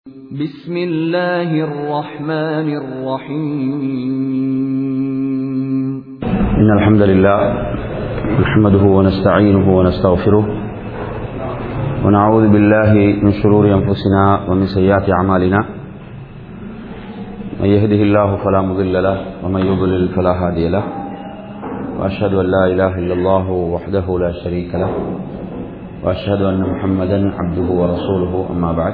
بسم الله الرحمن الرحيم إن الحمد لله نحمده ونستعينه ونستغفره ونعوذ بالله من شرور أنفسنا ومن سيئات أعمالنا من يهده الله فلا مضل له ومن يضلل فلا هادي له وأشهد أن لا إله إلا الله وحده لا شريك له وأشهد أن محمدا عبده ورسوله أما بعد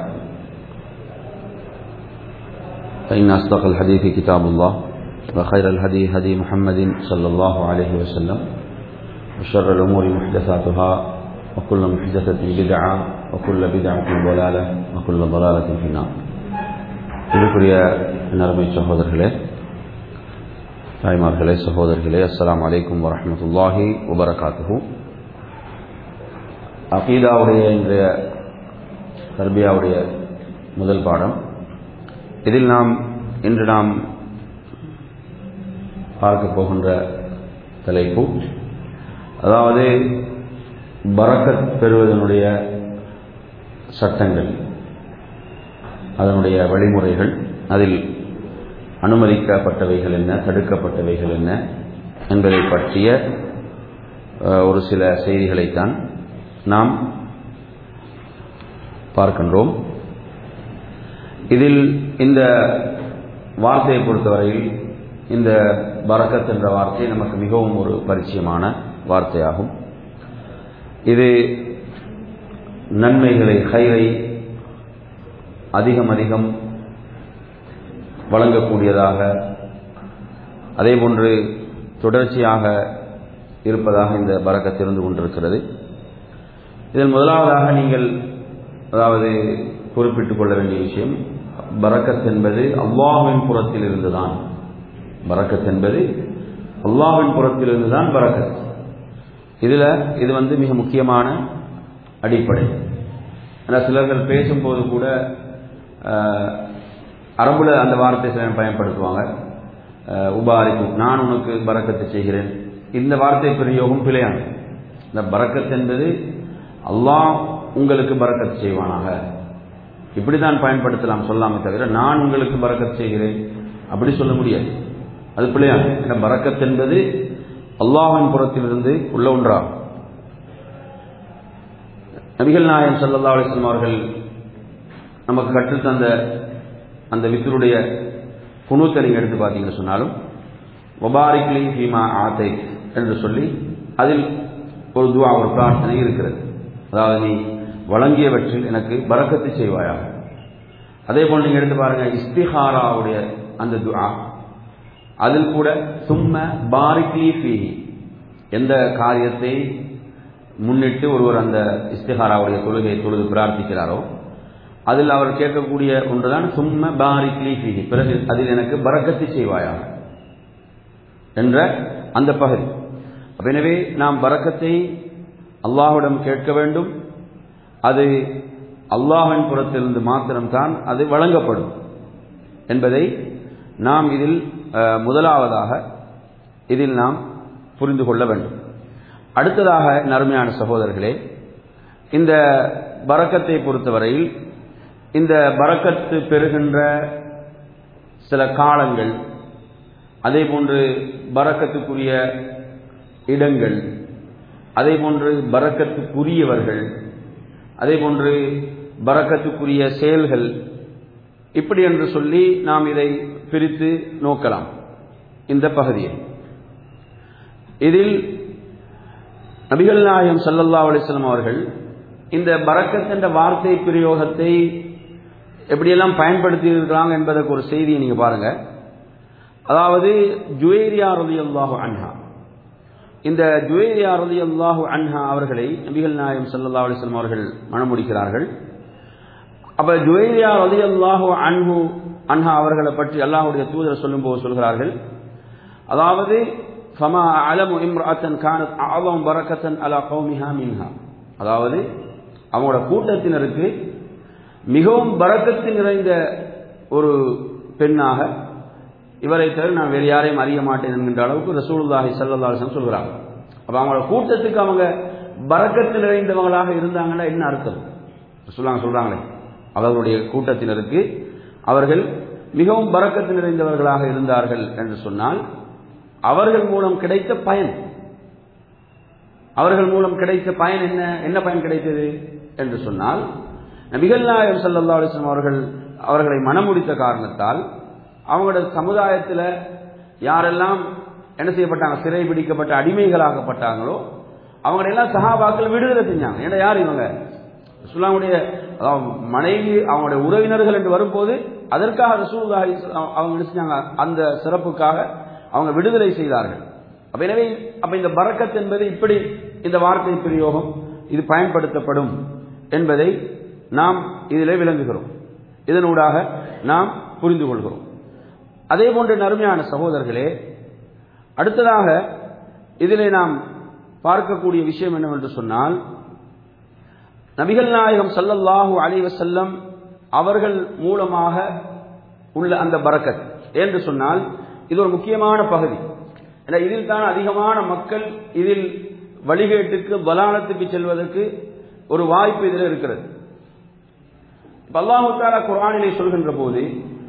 فإن أصدق الحديث كتاب الله وخير الهدي هدي محمد صلى الله عليه وسلم وشر الأمور محدثاتها وكل محدثة بدعة وكل بدعة ضلالة وكل ضلالة في النار இதுக்குரிய நரமை சகோதரர்களே தாய்மார்களே சகோதரர்களே அஸ்லாம் வலைக்கம் வரமத்துல்லாஹி வபரகாத்துஹூ அகீதாவுடைய இன்றைய தர்பியாவுடைய முதல் பாடம் இதில் நாம் இன்று நாம் பார்க்க போகின்ற தலைப்பு அதாவது பரக்கத் பெறுவதனுடைய சட்டங்கள் அதனுடைய வழிமுறைகள் அதில் அனுமதிக்கப்பட்டவைகள் என்ன தடுக்கப்பட்டவைகள் என்ன என்பதை பற்றிய ஒரு சில செய்திகளைத்தான் நாம் பார்க்கின்றோம் இதில் இந்த வார்த்தையை பொறுத்தவரையில் இந்த பரக்கத் என்ற வார்த்தை நமக்கு மிகவும் ஒரு பரிச்சயமான வார்த்தையாகும் இது நன்மைகளை கயிறை அதிகம் அதிகம் வழங்கக்கூடியதாக அதேபோன்று தொடர்ச்சியாக இருப்பதாக இந்த பரக்கத் இருந்து கொண்டிருக்கிறது இதில் முதலாவதாக நீங்கள் அதாவது குறிப்பிட்டுக் கொள்ள வேண்டிய விஷயம் பரக்கத் என்பது அல்லாஹின் புறத்தில் இருந்துதான் பரக்கத் என்பது அல்லாஹின் புறத்தில் இருந்துதான் பரக்கத் இதுல இது வந்து மிக முக்கியமான அடிப்படை ஆனால் சிலர்கள் பேசும்போது கூட அரபுல அந்த வார்த்தை சில பயன்படுத்துவாங்க உபாரிக்கும் நான் உனக்கு பரக்கத்தை செய்கிறேன் இந்த வார்த்தை பிரயோகம் பிழையான இந்த பரக்கத் என்பது அல்லாஹ் உங்களுக்கு பரக்கத் செய்வானாக இப்படிதான் பயன்படுத்தலாம் சொல்லாமே தவிர நான் உங்களுக்கு பறக்கத் செய்கிறேன் அப்படி சொல்ல முடியாது அது பிள்ளையான ஏன்னா பறக்கத் என்பது அல்லாஹின் புறத்திலிருந்து உள்ள ஒன்றாகும் நபிகள் நாயன் சல்லா அலிஸ்லாம் அவர்கள் நமக்கு கற்றுத்தந்த அந்த வித்தருடைய குணூத்தை நீங்கள் எடுத்து பார்த்தீங்கன்னு சொன்னாலும் ஒபாரிக்லி ஹீமா ஆத்தை என்று சொல்லி அதில் ஒரு துவா ஒரு பிரார்த்தனை இருக்கிறது அதாவது நீ வழங்கியவற்றில் எனக்கு பறக்கத்து செய்வாயாக அதே போல் நீங்கள் எடுத்து பாருங்க இஸ்திஹாராவுடைய அந்த துஆ அதில் கூட சும்ம பாரிக்லி ஃபீஹி எந்த காரியத்தை முன்னிட்டு ஒருவர் அந்த இஸ்திஹாராவுடைய தொழுகை தொழுது பிரார்த்திக்கிறாரோ அதில் அவர் கேட்கக்கூடிய ஒன்றுதான் சும்ம பாரிக்லி ஃபீஹி பிறகு அதில் எனக்கு பறக்கத்து செய்வாயாக என்ற அந்த பகுதி எனவே நாம் பறக்கத்தை அல்லாஹ்விடம் கேட்க வேண்டும் அது அல்லாஹின் புறத்திலிருந்து மாத்திரம்தான் அது வழங்கப்படும் என்பதை நாம் இதில் முதலாவதாக இதில் நாம் புரிந்து கொள்ள வேண்டும் அடுத்ததாக நறுமையான சகோதரர்களே இந்த பறக்கத்தை பொறுத்தவரையில் இந்த பறக்கத்து பெறுகின்ற சில காலங்கள் அதே போன்று பறக்கத்துக்குரிய இடங்கள் அதே போன்று பறக்கத்துக்குரியவர்கள் அதே போன்று பறக்கத்துக்குரிய செயல்கள் இப்படி என்று சொல்லி நாம் இதை பிரித்து நோக்கலாம் இந்த பகுதியை இதில் நபிகள் நாயகம் சல்லல்லா அலிஸ்லாம் அவர்கள் இந்த பறக்கத் என்ற வார்த்தை பிரயோகத்தை எப்படியெல்லாம் பயன்படுத்தி இருக்கிறாங்க என்பதற்கு ஒரு செய்தியை நீங்க பாருங்க அதாவது ஜுவேரியா ரதி அல்லாஹு அன்ஹா இந்த ஜுவேரியா ரதி அல்லாஹு அன்ஹா அவர்களை நபிகள் நாயம் சல்லா அலிஸ்லாம் அவர்கள் மணமுடிக்கிறார்கள் அப்ப ஜுவேரியா ரதி அல்லாஹு அன்ஹு அன்ஹா அவர்களை பற்றி அல்லாஹுடைய தூதர் சொல்லும்போது சொல்கிறார்கள் அதாவது ஃபமா அலமு இம்ராத்தன் கானத் ஆலம் பரக்கத்தன் அலா கௌமிஹா மின்ஹா அதாவது அவங்களோட கூட்டத்தினருக்கு மிகவும் பரக்கத்து நிறைந்த ஒரு பெண்ணாக இவரை தவிர நான் வேறு யாரையும் அறிய மாட்டேன் என்கின்ற அளவுக்கு ரசூலுல்லாஹி சல்லாஹம் சொல்கிறாங்க அப்ப அவங்களோட கூட்டத்துக்கு அவங்க பறக்கத்து நிறைந்தவங்களாக இருந்தாங்கன்னா என்ன அர்த்தம் சொல்லுவாங்க சொல்றாங்களே அவர்களுடைய கூட்டத்தினருக்கு அவர்கள் மிகவும் பறக்கத்து நிறைந்தவர்களாக இருந்தார்கள் என்று சொன்னால் அவர்கள் மூலம் கிடைத்த பயன் அவர்கள் மூலம் கிடைத்த பயன் என்ன என்ன பயன் கிடைத்தது என்று சொன்னால் நபிகள் நாயகம் சல்லா அலிஸ்லாம் அவர்கள் அவர்களை மனமுடித்த காரணத்தால் அவங்களோட சமுதாயத்தில் யாரெல்லாம் என்ன செய்யப்பட்டாங்க சிறை பிடிக்கப்பட்ட அடிமைகளாகப்பட்டாங்களோ அவங்களெல்லாம் சஹாபாக்கள் விடுதலை செஞ்சாங்க ஏன்னா யார் இவங்க ரசூல்லாவுடைய மனைவி அவங்களுடைய உறவினர்கள் என்று வரும்போது அதற்காக ரசூல்லாஹி அவங்க என்ன செஞ்சாங்க அந்த சிறப்புக்காக அவங்க விடுதலை செய்தார்கள் அப்ப எனவே அப்ப இந்த பறக்கத் என்பது இப்படி இந்த வார்த்தை பிரயோகம் இது பயன்படுத்தப்படும் என்பதை நாம் இதிலே விளங்குகிறோம் இதனூடாக நாம் புரிந்து கொள்கிறோம் அதே போன்ற நறுமையான சகோதரர்களே அடுத்ததாக இதிலே நாம் பார்க்கக்கூடிய விஷயம் என்னவென்று சொன்னால் நபிகள் நாயகம் சல்லல்லாஹு அலைவசல்லம் அவர்கள் மூலமாக உள்ள அந்த பறக்கத் என்று சொன்னால் இது ஒரு முக்கியமான பகுதி ஏன்னா இதில் தான் அதிகமான மக்கள் இதில் வழிகேட்டுக்கு பலானத்துக்கு செல்வதற்கு ஒரு வாய்ப்பு இதில் இருக்கிறது அல்லாஹு தாலா குரானிலே சொல்கின்ற போது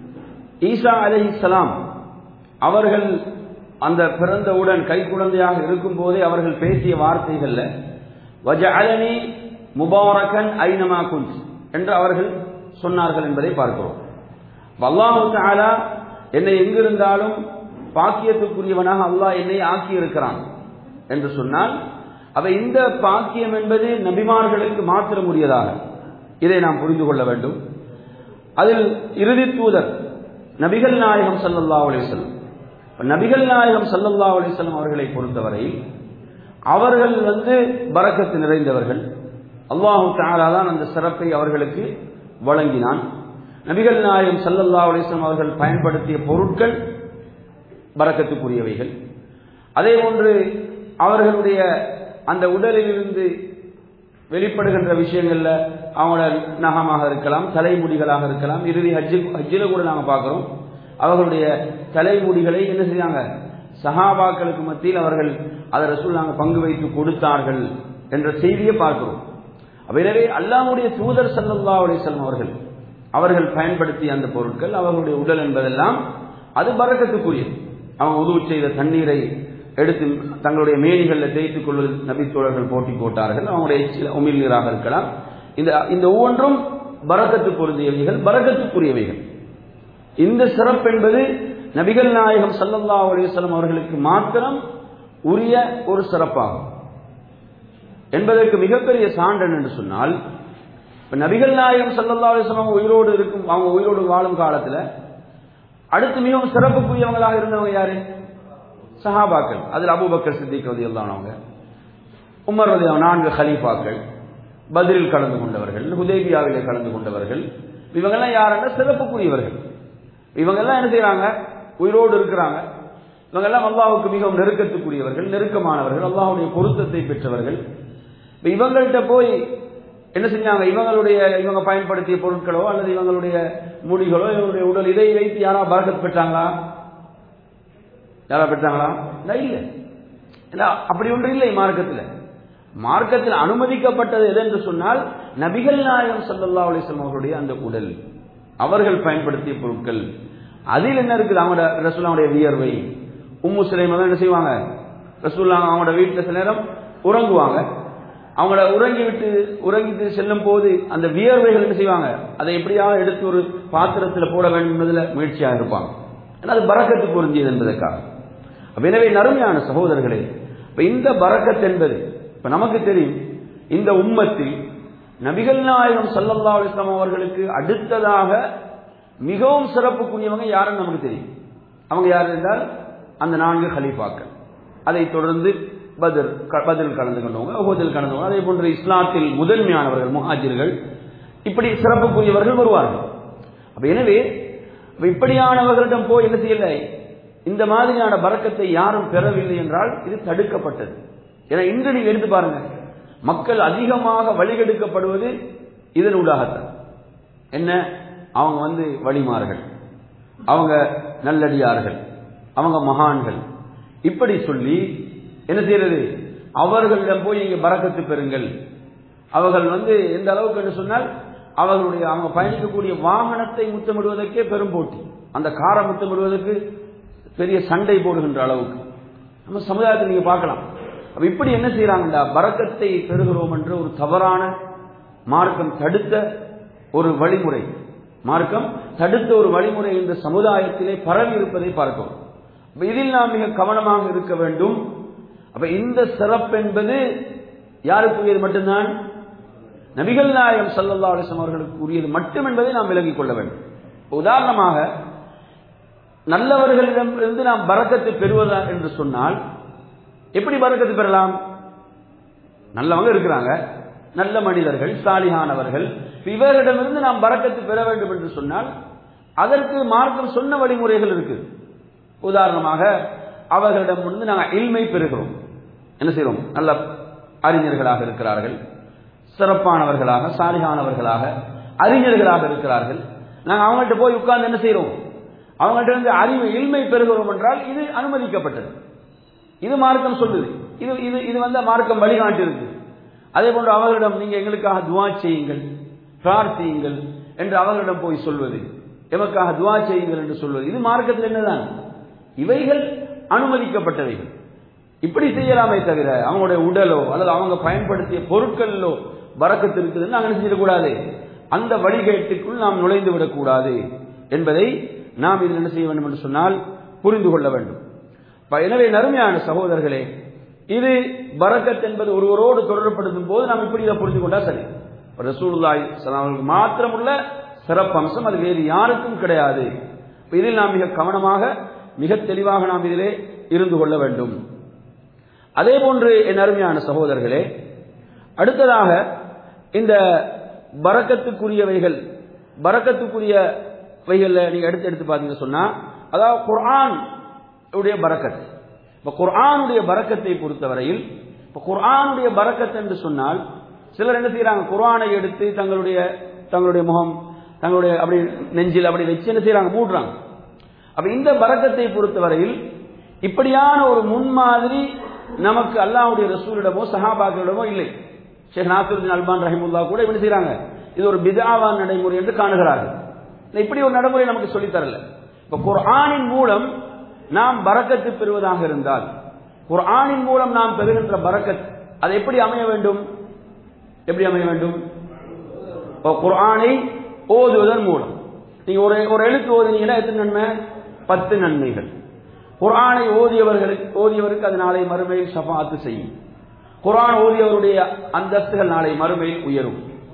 ஈசா அலி இஸ்லாம் அவர்கள் அந்த பிறந்தவுடன் கை குழந்தையாக இருக்கும் போதே அவர்கள் பேசிய வார்த்தைகள்ல வஜ அலனி முபாரகன் ஐனமா குஞ்ச் என்று அவர்கள் சொன்னார்கள் என்பதை பார்க்கிறோம் அல்லாஹு தாலா என்னை எங்கிருந்தாலும் பாக்கியத்துக்குரியவனாக அல்லாஹ் என்னை ஆக்கி இருக்கிறான் என்று சொன்னால் அவ இந்த பாக்கியம் என்பது நபிமார்களுக்கு மாத்திர முடியதாக இதை நாம் புரிந்து கொள்ள வேண்டும் அதில் இறுதி தூதர் நபிகள் நாயகம் சல்லல்லா அலிசல்லம் நபிகள் நாயகம் சல்லல்லா அலிசல்லம் அவர்களை பொறுத்தவரை அவர்கள் வந்து பறக்கத்து நிறைந்தவர்கள் அல்லாஹு தாலா தான் அந்த சிறப்பை அவர்களுக்கு வழங்கினான் நபிகள் நாயகம் சல்லல்லா அலிஸ்லாம் அவர்கள் பயன்படுத்திய பொருட்கள் பறக்கத்துக்குரியவைகள் அதே போன்று அவர்களுடைய அந்த உடலிலிருந்து வெளிப்படுகின்ற விஷயங்கள்ல அவங்களோட நகமாக இருக்கலாம் தலைமுடிகளாக இருக்கலாம் இறுதி ஹஜ்ஜு ஹஜ்ஜில் கூட நாங்கள் பார்க்குறோம் அவர்களுடைய தலைமுடிகளை என்ன செய்யாங்க சஹாபாக்களுக்கு மத்தியில் அவர்கள் அதை ரசூல் நாங்கள் பங்கு வைத்து கொடுத்தார்கள் என்ற செய்தியை பார்க்கிறோம் எனவே அல்லாவுடைய தூதர் சல்லல்லா அலிசல்லம் அவர்கள் அவர்கள் பயன்படுத்திய அந்த பொருட்கள் அவர்களுடைய உடல் என்பதெல்லாம் அது பறக்கத்துக்குரியது அவங்க உதவு செய்த தண்ணீரை எடுத்து தங்களுடைய மேனிகளில் தேய்த்துக் கொள்வது நபித்தோழர்கள் போட்டி போட்டார்கள் அவங்களுடைய சில உமிழ் நீராக இருக்கலாம் இந்த இந்த ஒவ்வொன்றும் பறக்கத்து பொருந்தியவைகள் பறக்கத்துக்குரியவைகள் இந்த சிறப்பு என்பது நபிகள் நாயகம் சல்லல்லா அலிவசலம் அவர்களுக்கு மாத்திரம் உரிய ஒரு சிறப்பாகும் என்பதற்கு மிகப்பெரிய சான்றன் என்று சொன்னால் நபிகள் நாயகம் சல்லல்லா அலிஸ்லாம் அவங்க உயிரோடு இருக்கும் அவங்க உயிரோடு வாழும் காலத்தில் அடுத்து மிகவும் சிறப்புக்குரியவங்களாக இருந்தவங்க யாரு சஹாபாக்கள் அதில் அபுபக்கர் சித்திக் ரதி அவங்க உமர் ரதி நான்கு ஹலீஃபாக்கள் பதிலில் கலந்து கொண்டவர்கள் ஹுதேபியாவிலே கலந்து கொண்டவர்கள் இவங்கெல்லாம் யாருன்னா சிறப்புக்குரியவர்கள் இவங்கெல்லாம் என்ன செய்யறாங்க உயிரோடு இருக்கிறாங்க இவங்கெல்லாம் அல்லாவுக்கு மிகவும் நெருக்கத்துக்குரியவர்கள் நெருக்கமானவர்கள் அல்லாவுடைய பொருத்தத்தை பெற்றவர்கள் இவங்கள்ட்ட போய் என்ன செஞ்சாங்க இவங்களுடைய இவங்க பயன்படுத்திய பொருட்களோ அல்லது இவங்களுடைய முடிகளோ இவங்களுடைய உடல் இதை வைத்து யாரா பரகத் பெற்றாங்களா யாரா பெற்றாங்களா இல்லை இல்ல அப்படி ஒன்று இல்லை மார்க்கத்தில் மார்க்கத்தில் அனுமதிக்கப்பட்டது எது என்று சொன்னால் நபிகள் நாயகம் சல்லல்லா அலிஸ்லாம் அவர்களுடைய அந்த உடல் அவர்கள் பயன்படுத்திய பொருட்கள் அதில் என்ன இருக்குது அவங்களோட ரசூல்லாவுடைய வியர்வை உம்மு சிலைமை தான் என்ன செய்வாங்க ரசூல்லா அவங்களோட வீட்டில் சில நேரம் உறங்குவாங்க அவங்கள உறங்கி விட்டு உறங்கிட்டு செல்லும் போது அந்த வியர்வைகள் என்ன செய்வாங்க அதை எப்படியாவது எடுத்து ஒரு பாத்திரத்தில் போட வேண்டும் என்பதில் முயற்சியாக இருப்பாங்க ஏன்னா அது பறக்கத்து பொருந்தியது என்பதற்காக எனவே நறுமையான சகோதரர்களே இப்ப இந்த பறக்கத் என்பது இப்ப நமக்கு தெரியும் இந்த உம்மத்தில் நபிகள் நாயகம் சல்லல்லா அலிஸ்லாம் அவர்களுக்கு அடுத்ததாக மிகவும் சிறப்புக்குரியவங்க யாருன்னு நமக்கு தெரியும் அவங்க யார் என்றால் அந்த நான்கு ஹலீஃபாக்கள் அதை தொடர்ந்து பதில் பதில் கலந்து கொண்டவங்க அகோதில் கலந்தவங்க அதே போன்று இஸ்லாத்தில் முதன்மையானவர்கள் முஹாஜிர்கள் இப்படி சிறப்புக்குரியவர்கள் வருவார்கள் அப்ப எனவே இப்படியானவர்களிடம் போய் என்ன செய்யல இந்த மாதிரியான பறக்கத்தை யாரும் பெறவில்லை என்றால் இது தடுக்கப்பட்டது ஏன்னா இன்று நீங்க எடுத்து பாருங்க மக்கள் அதிகமாக வழிகெடுக்கப்படுவது இதனூடாகத்தான் என்ன அவங்க வந்து வழிமார்கள் அவங்க நல்லடியார்கள் அவங்க மகான்கள் இப்படி சொல்லி என்ன செய்யறது அவர்களிடம் போய் இங்க பறக்கத்து பெறுங்கள் அவர்கள் வந்து எந்த அளவுக்கு என்று சொன்னால் அவர்களுடைய அவங்க பயணிக்கக்கூடிய வாகனத்தை முத்தமிடுவதற்கே பெரும் போட்டி அந்த காரை முத்தமிடுவதற்கு பெரிய சண்டை போடுகின்ற அளவுக்கு நம்ம சமுதாயத்தை நீங்க பார்க்கலாம் அப்ப இப்படி என்ன செய்யறாங்கடா பறக்கத்தை பெறுகிறோம் என்ற ஒரு தவறான மார்க்கம் தடுத்த ஒரு வழிமுறை மார்க்கம் தடுத்த ஒரு வழிமுறை இந்த சமுதாயத்திலே பரவி இருப்பதை பார்க்கிறோம் அப்ப இதில் நாம் மிக கவனமாக இருக்க வேண்டும் அப்ப இந்த சிறப்பு என்பது யாருக்குரியது மட்டும்தான் நபிகள் நாயகம் சல்லல்லா அலிஸ்லாம் அவர்களுக்கு உரியது மட்டும் என்பதை நாம் விலகிக் கொள்ள வேண்டும் உதாரணமாக நல்லவர்களிடம் இருந்து நாம் பறக்கத்தை பெறுவதா என்று சொன்னால் எப்படி பறக்கத்து பெறலாம் நல்லவங்க இருக்கிறாங்க நல்ல மனிதர்கள் சாலிகானவர்கள் இவர்களிடமிருந்து நாம் பறக்கத்து பெற வேண்டும் என்று சொன்னால் அதற்கு மார்க்கம் சொன்ன வழிமுறைகள் இருக்கு உதாரணமாக அவர்களிடம் இருந்து நாங்கள் இல்மை பெறுகிறோம் என்ன செய்கிறோம் நல்ல அறிஞர்களாக இருக்கிறார்கள் சிறப்பானவர்களாக சாலிகானவர்களாக அறிஞர்களாக இருக்கிறார்கள் நாங்கள் அவங்கள்ட்ட போய் உட்கார்ந்து என்ன செய்கிறோம் அவங்கள்ட்ட இருந்து அறிவு இல்மை பெறுகிறோம் என்றால் இது அனுமதிக்கப்பட்டது இது மார்க்கம் சொல்லுது இது இது இது வந்து மார்க்கம் வழிகாட்டி இருக்கு அதே போன்று அவர்களிடம் நீங்க எங்களுக்காக துவா செய்யுங்கள் பிரார்த்தியுங்கள் என்று அவர்களிடம் போய் சொல்வது எமக்காக துவா செய்யுங்கள் என்று சொல்வது இது மார்க்கத்தில் என்னதான் இவைகள் அனுமதிக்கப்பட்டவைகள் இப்படி செய்யலாமே தவிர அவங்களுடைய உடலோ அல்லது அவங்க பயன்படுத்திய பொருட்களிலோ வரக்கத்து இருக்குதுன்னு நாங்கள் செஞ்சிடக்கூடாது அந்த வழிகேட்டுக்குள் நாம் நுழைந்து விடக்கூடாது என்பதை நாம் இதில் என்ன செய்ய வேண்டும் என்று சொன்னால் புரிந்து கொள்ள வேண்டும் எனவே நறுமையான சகோதரர்களே இது பரக்கத் என்பது ஒருவரோடு தொடர்படுத்தும் போது நாம் இப்படி இதை புரிந்து கொண்டா சரி ரசூலுல்லாய் அவர்களுக்கு மாத்திரமுள்ள சிறப்பம்சம் அது வேறு யாருக்கும் கிடையாது இதில் நாம் மிக கவனமாக மிக தெளிவாக நாம் இதிலே இருந்து கொள்ள வேண்டும் அதே போன்று என் அருமையான சகோதரர்களே அடுத்ததாக இந்த பறக்கத்துக்குரியவைகள் பறக்கத்துக்குரியவைகள்ல நீங்க எடுத்து எடுத்து பார்த்தீங்கன்னு சொன்னா அதாவது குர்ஆன் உடைய பறக்கத் இப்ப குர்ஆனுடைய பறக்கத்தை பொறுத்தவரையில் இப்ப குர்ஆனுடைய பறக்கத் என்று சொன்னால் சிலர் என்ன செய்யறாங்க குர்ஆனை எடுத்து தங்களுடைய தங்களுடைய முகம் தங்களுடைய அப்படி நெஞ்சில் அப்படி வச்சு என்ன செய்யறாங்க மூடுறாங்க அப்ப இந்த பறக்கத்தை பொறுத்தவரையில் இப்படியான ஒரு முன்மாதிரி நமக்கு அல்லாஹ்வுடைய ரசூலிடமோ சஹாபாக்களிடமோ இல்லை ஷேக் நாசருদ্দিন அல்பான் ரஹிமுல்லா கூட என்ன செய்யறாங்க இது ஒரு பிதாவான் நடைமுறை என்று காணுகிறார்கள் இப்படி ஒரு நடைமுறை நமக்கு சொல்லித் தரல இப்ப குர்ஆனின் மூலம் நாம் பறக்கத்து பெறுவதாக இருந்தால் குர்ஆனின் மூலம் நாம் பெறுகின்ற பறக்கத் அது எப்படி அமைய வேண்டும் எப்படி அமைய வேண்டும் குர்ஆனை ஓதுவதன் மூலம் நீங்க ஒரு ஒரு எழுத்து ஓதுனீங்கன்னா எத்தனை நன்மை பத்து நன்மைகள் குர்ஆனை ஓதியவர்களுக்கு ஓதியவருக்கு அது நாளை மறுமையில் ஷஃபாத்து செய்யும் குர்ஆன் ஓதியவருடைய அந்தஸ்துகள் நாளை மறுமையில் உயரும்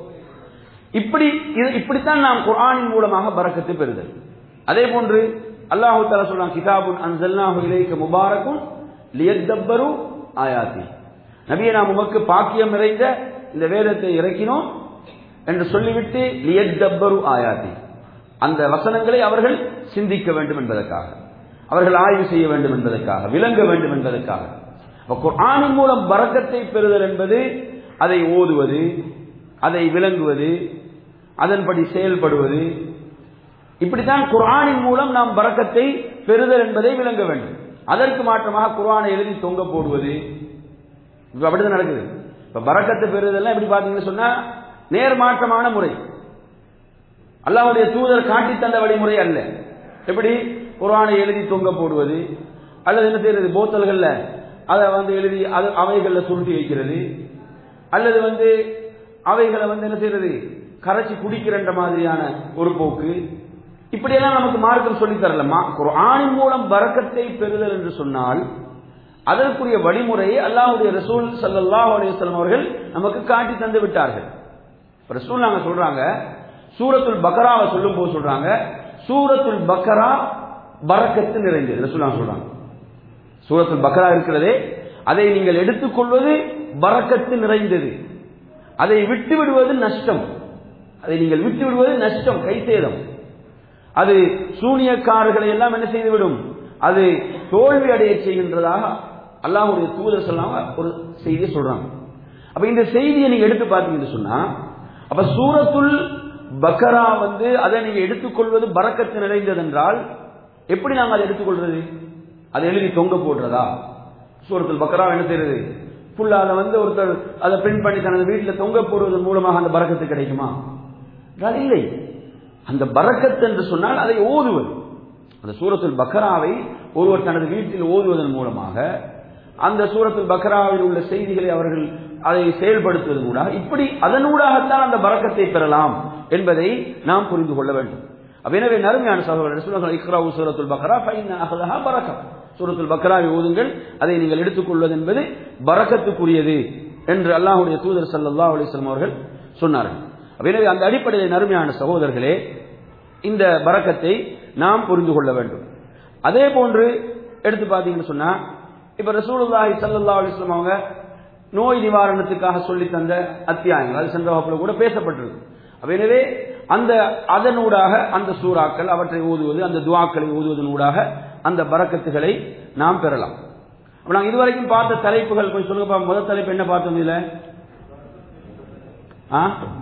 இப்படி இது இப்படித்தான் நாம் குர்ஆனின் மூலமாக பறக்கத்து பெறுதல் அதே போன்று அல்லாஹு தாலா சொல்றான் கிதாபுன் அன்சல்னாஹு இலைக்க முபாரக்கும் லியத்தப்பரு ஆயாத்தி நபியை நாம் உமக்கு பாக்கியம் நிறைந்த இந்த வேதத்தை இறக்கினோம் என்று சொல்லிவிட்டு லியத்தப்பரு ஆயாத்தி அந்த வசனங்களை அவர்கள் சிந்திக்க வேண்டும் என்பதற்காக அவர்கள் ஆய்வு செய்ய வேண்டும் என்பதற்காக விளங்க வேண்டும் என்பதற்காக குர்ஆனின் மூலம் பறக்கத்தை பெறுதல் என்பது அதை ஓதுவது அதை விளங்குவது அதன்படி செயல்படுவது இப்படித்தான் குர்ஆனின் மூலம் நாம் பறக்கத்தை பெறுதல் என்பதை விளங்க வேண்டும் அதற்கு மாற்றமாக குர்ஆனை எழுதி தொங்க போடுவது இப்ப அப்படிதான் நடக்குது இப்ப பறக்கத்தை பெறுதல் எப்படி பாத்தீங்கன்னு சொன்னா நேர்மாற்றமான முறை அல்லாவுடைய தூதர் காட்டி தந்த வழிமுறை அல்ல எப்படி குர்ஆனை எழுதி தொங்க போடுவது அல்லது என்ன செய்யறது போத்தல்கள்ல அதை வந்து எழுதி அது அவைகள்ல சுருட்டி வைக்கிறது அல்லது வந்து அவைகளை வந்து என்ன செய்யறது கரைச்சி குடிக்கிற மாதிரியான ஒரு போக்கு இப்படியெல்லாம் நமக்கு மார்க்கம் சொல்லி தரலமா குர்ஆனின் மூலம் பறக்கத்தை பெறுதல் என்று சொன்னால் அதற்குரிய வழிமுறையை அல்லாஹுடைய ரசூல் சல்லாஹ் அலையம் அவர்கள் நமக்கு காட்டி தந்து விட்டார்கள் ரசூல் நாங்க சொல்றாங்க சூரத்துல் பக்கராவை சொல்லும் போது சொல்றாங்க சூரத்துல் பக்கரா பறக்கத்து நிறைந்தது ரசூல் சொல்றாங்க சூரத்துல் பக்கரா இருக்கிறதே அதை நீங்கள் எடுத்துக்கொள்வது பறக்கத்து நிறைந்தது அதை விட்டு விடுவது நஷ்டம் அதை நீங்கள் விட்டு விடுவது நஷ்டம் கைசேதம் அது சூனியக்காரர்களை எல்லாம் என்ன செய்துவிடும் அது தோல்வி அடைய செய்கின்றதாக அல்லாஹுடைய தூதர் சொல்லாம ஒரு செய்தியை சொல்றாங்க அப்ப இந்த செய்தியை நீங்க எடுத்து பார்த்தீங்கன்னு சொன்னா அப்ப சூரத்துல் பக்கரா வந்து அதை நீங்க எடுத்துக்கொள்வது பறக்கத்து நிறைந்தது என்றால் எப்படி நாங்கள் அதை எடுத்துக்கொள்றது அதை எழுதி தொங்க போடுறதா சூரத்துல் பக்கரா என்ன செய்யறது ஃபுல்லா அதை வந்து ஒருத்தர் அதை பிரிண்ட் பண்ணி தனது வீட்டில் தொங்க போடுவதன் மூலமாக அந்த பறக்கத்து கிடைக்குமா என்றால் இல்லை அந்த பரக்கத் என்று சொன்னால் அதை ஓதுவது அந்த சூரத்துல் பக்ராவை ஒருவர் தனது வீட்டில் ஓதுவதன் மூலமாக அந்த சூரத்துல் பக்ராவில் உள்ள செய்திகளை அவர்கள் அதை செயல்படுத்துவதன் ஊடாக இப்படி அதனூடாகத்தான் அந்த பரக்கத்தை பெறலாம் என்பதை நாம் புரிந்து கொள்ள வேண்டும் அப்ப எனவே நறுமையான சகோதரர் சொல்லுங்கள் இக்ராவு சூரத்துல் பக்ரா ஃபைன் அஹதஹா பரக்கம் சூரத்துல் பக்ராவை ஓதுங்கள் அதை நீங்கள் எடுத்துக்கொள்வது என்பது பரக்கத்துக்குரியது என்று அல்லாஹுடைய தூதர் சல்லல்லாஹு அலைஹி வஸல்லம் அவர்கள் சொன்னார்கள் அப்ப எனவே அந்த அடிப்படையில் நறுமையான சகோதரர்களே இந்த பரக்கத்தை நாம் புரிந்து கொள்ள வேண்டும் அதே போன்று எடுத்து பார்த்தீங்கன்னு சொன்னா இப்ப ரசூலுல்லாஹி ஸல்லல்லாஹு அலைஹி வஸல்லம் அவங்க நோய் நிவாரணத்துக்காக சொல்லி தந்த அத்தியாயங்கள் அது சென்ற வகுப்புல கூட பேசப்பட்டிருக்கு அப்ப எனவே அந்த அதனூடாக அந்த சூறாக்கள் அவற்றை ஓதுவது அந்த துவாக்களை ஓதுவதன் ஊடாக அந்த பரக்கத்துகளை நாம் பெறலாம் அப்ப நாங்க இதுவரைக்கும் பார்த்த தலைப்புகள் கொஞ்சம் சொல்லுங்கப்பா முதல் தலைப்பு என்ன பார்த்தோம் இதுல ஆ?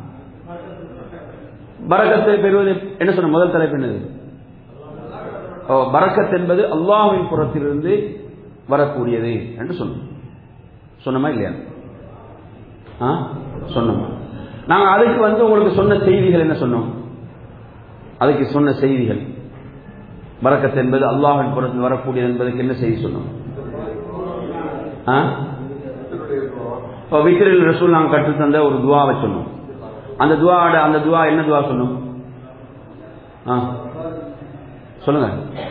பரக்கத்தை பெறுவது என்ன சொன்ன முதல் தலைப்பு என்னது ஓ, பரக்கத் என்பது அல்லாஹ்வின் புறத்திலிருந்து வரக்கூடியது என்று சொன்னோம் சொன்னமா இல்லையா ஆ சொன்னோம் நாங்க அதுக்கு வந்து உங்களுக்கு சொன்ன செய்திகள் என்ன சொன்னோம் அதுக்கு சொன்ன செய்திகள் பரக்கத் என்பது அல்லாஹ்வின் புறத்தில் வரக்கூடியது என்பதற்கு என்ன செய்தி சொன்னோம் ஆ? இப்போ விக்கிரில் ரசூல் நாங்கள் கற்றுத்தந்த ஒரு துவாவை சொன்னோம் அந்த துவாவோட அந்த துவா என்ன துவா சொன்னோம் ஆ சொல்லுங்க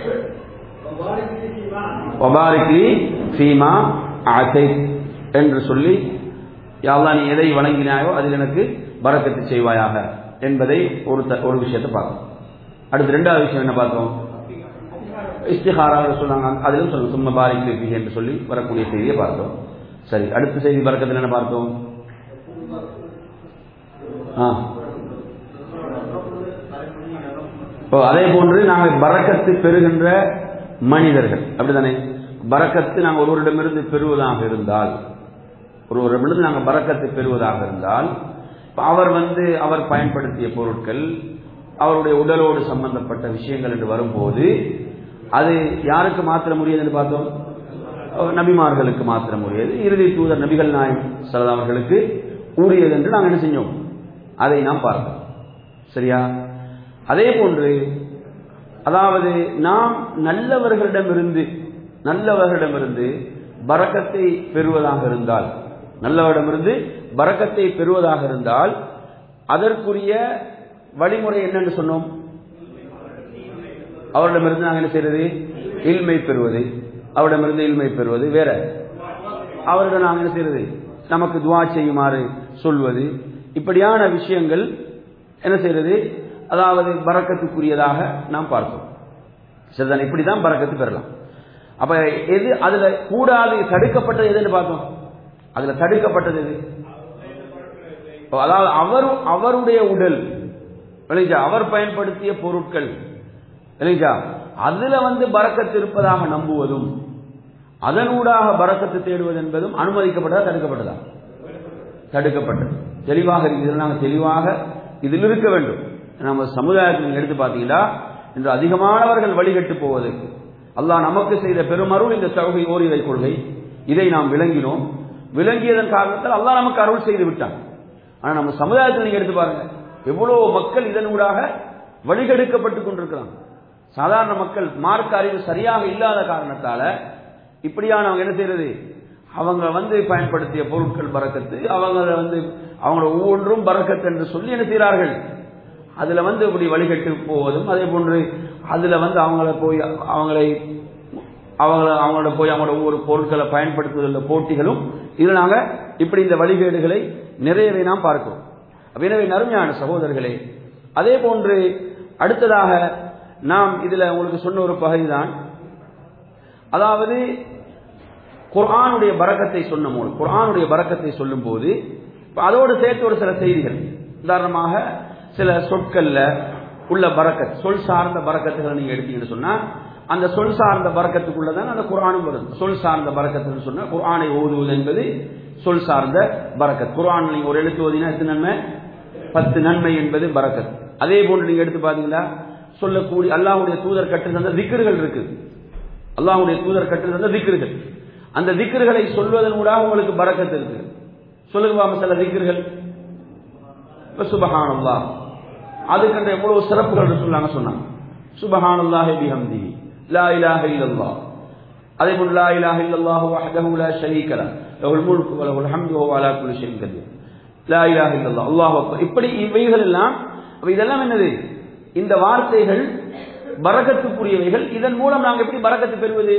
வபாரிக்லி ஃபீமா ஆத்தை என்று சொல்லி யாழ்லா நீ எதை வழங்கினாயோ அதில் எனக்கு பரக்கத்து செய்வாயாக என்பதை ஒரு த- ஒரு விஷயத்தை பார்த்தோம் அடுத்து ரெண்டாவது விஷயம் என்ன பார்த்தோம் இஸ்திஹாரா சொன்னாங்க அதிலும் சொல்லுங்க சும்மா பாரிக் ஃபீஹி என்று சொல்லி வரக்கூடிய செய்தியை பார்த்தோம் சரி அடுத்த செய்தி பறக்கத்தில் என்ன பார்த்தோம் ஆ இப்போ அதே போன்று நாங்கள் பரக்கத்து பெறுகின்ற மனிதர்கள் அப்படிதானே பரக்கத்து நாங்கள் ஒருவரிடமிருந்து பெறுவதாக இருந்தால் ஒருவரிடமிருந்து நாங்கள் பரக்கத்து பெறுவதாக இருந்தால் இப்ப அவர் வந்து அவர் பயன்படுத்திய பொருட்கள் அவருடைய உடலோடு சம்பந்தப்பட்ட விஷயங்கள் என்று வரும்போது அது யாருக்கு மாத்திர முடியாதுன்னு பார்த்தோம் அஹ் நபிமார்களுக்கு மாத்திர முடியாது இறுதி தூதர் நபிகள் நாயம் சரதா அவர்களுக்கு உரியது என்று நாம் என்ன செஞ்சோம் அதை நாம் பார்த்தோம் சரியா அதே போன்று அதாவது நாம் நல்லவர்களிடமிருந்து நல்லவர்களிடமிருந்து பரக்கத்தை பெறுவதாக இருந்தால் நல்லவரிடமிருந்து பரக்கத்தை பெறுவதாக இருந்தால் அதற்குரிய வழிமுறை என்னன்னு சொன்னோம் அவரிடமிருந்து நாங்கள் என்ன செய்யறது இல்மை பெறுவது அவரிடமிருந்து இல்மை பெறுவது வேற அவரிடம் நாங்கள் என்ன செய்யறது நமக்கு துவா செய்யுமாறு சொல்வது இப்படியான விஷயங்கள் என்ன செய்யறது அதாவது பறக்கத்துக்குரியதாக நாம் பார்த்தோம் சரிதான் இப்படிதான் பறக்கத்து பெறலாம் அப்ப எது அதுல கூடாது தடுக்கப்பட்டது எதுன்னு பார்த்தோம் அதுல தடுக்கப்பட்டது எது இப்போ அதாவது அவர் அவருடைய உடல் விளைஞ்சா அவர் பயன்படுத்திய பொருட்கள் இல்லைங்களா அதுல வந்து பறக்கத்து இருப்பதாக நம்புவதும் அதனூடாக பறக்கத்து தேடுவது என்பதும் அனுமதிக்கப்பட்டதா தடுக்கப்பட்டதா தடுக்கப்பட்டது தெளிவாக இருக்கிறது நாங்கள் தெளிவாக இதில் இருக்க வேண்டும் நம்ம சமுதாயத்தில் நீங்க எடுத்து பார்த்தீங்கன்னா இன்று அதிகமானவர்கள் வழிகட்டு போவதற்கு அல்லாஹ் நமக்கு செய்த பெருமருள் இந்த சௌகை ஓரிரை கொள்கை இதை நாம் விளங்கினோம் விளங்கியதன் காரணத்தால் அல்லாஹ் நமக்கு அருள் செய்து விட்டான் ஆனா நம்ம சமுதாயத்தில் நீங்க எடுத்து பாருங்க எவ்வளவு மக்கள் இதனூடாக வழிகெடுக்கப்பட்டுக் கொண்டிருக்கிறாங்க சாதாரண மக்கள் மார்க்க அறிவு சரியாக இல்லாத காரணத்தால இப்படியானவங்க என்ன செய்யறது அவங்க வந்து பயன்படுத்திய பொருட்கள் பறக்கத்து அவங்க வந்து அவங்கள ஒவ்வொன்றும் பறக்கத்து என்று சொல்லி என்ன செய்கிறார்கள் அதுல வந்து இப்படி வழிகட்டு போவதும் அதே போன்று அதுல வந்து அவங்கள போய் அவங்களை அவங்கள அவங்களோட போய் அவங்களோட ஒவ்வொரு பொருட்களை பயன்படுத்துவதில் போட்டிகளும் இதில் நாங்க இப்படி இந்த வழிகேடுகளை நிறையவே நாம் பார்க்கிறோம் அப்ப எனவே நறுமையான சகோதரர்களே அதே போன்று அடுத்ததாக நாம் இதுல உங்களுக்கு சொன்ன ஒரு பகுதிதான் அதாவது குர்ஆனுடைய பறக்கத்தை சொன்ன போது குர்ஆனுடைய பறக்கத்தை சொல்லும் போது அதோடு சேர்த்து ஒரு சில செய்திகள் உதாரணமாக சில சொற்கள்ல உள்ள பறக்கத் சொல் சார்ந்த பறக்கத்துகளை நீங்க எடுத்தீங்கன்னு சொன்னா அந்த சொல் சார்ந்த பறக்கத்துக்குள்ளதான் அந்த குர்ஆனும் வருது சொல் சார்ந்த பறக்கத்துன்னு சொன்னா குர்ஆனை ஓதுவது என்பது சொல் சார்ந்த பறக்கத் குர்ஆன் நீங்க ஒரு எழுத்து ஓதினா எத்தனை நன்மை பத்து நன்மை என்பது பறக்கத் அதே போன்று நீங்க எடுத்து பாத்தீங்களா சொல்லக்கூடிய அல்லாஹ்வுடைய தூதர் கற்று தந்த திக்கர்கள் இருக்கு அல்லாஹ்வுடைய தூதர் கற்று தந்த திக்கர்கள் அந்த திக்கர்களை சொல்வதன் மூலம் உங்களுக்கு பறக்கத்து இருக்கு சொல்லுங்க பாம சில திக்கர்கள் சுபஹானல்லா அதுக்கென்ற எவ்வளவு சிறப்புகள் சொல்லாங்க சொன்னாங்க சுபஹானல்லாஹி பிஹம்திஹி லா இலாஹ இல்லல்லாஹ் அதே போல் லா இலாஹ இல்லல்லாஹு வஹ்தஹு லா ஷரீக லஹ் லஹுல் முல்கு வ லஹுல் ஹம்து வ அலா குல்லி ஷைஇன் கதீர் லா இலாஹ இல்லல்லாஹ் அல்லாஹ் அக்பர் இப்படி இவைகள் எல்லாம் அப்ப இதெல்லாம் என்னது இந்த வார்த்தைகள் பரக்கத்துக்குரியவைகள் இதன் மூலம் நாங்கள் எப்படி பரக்கத்து பெறுவது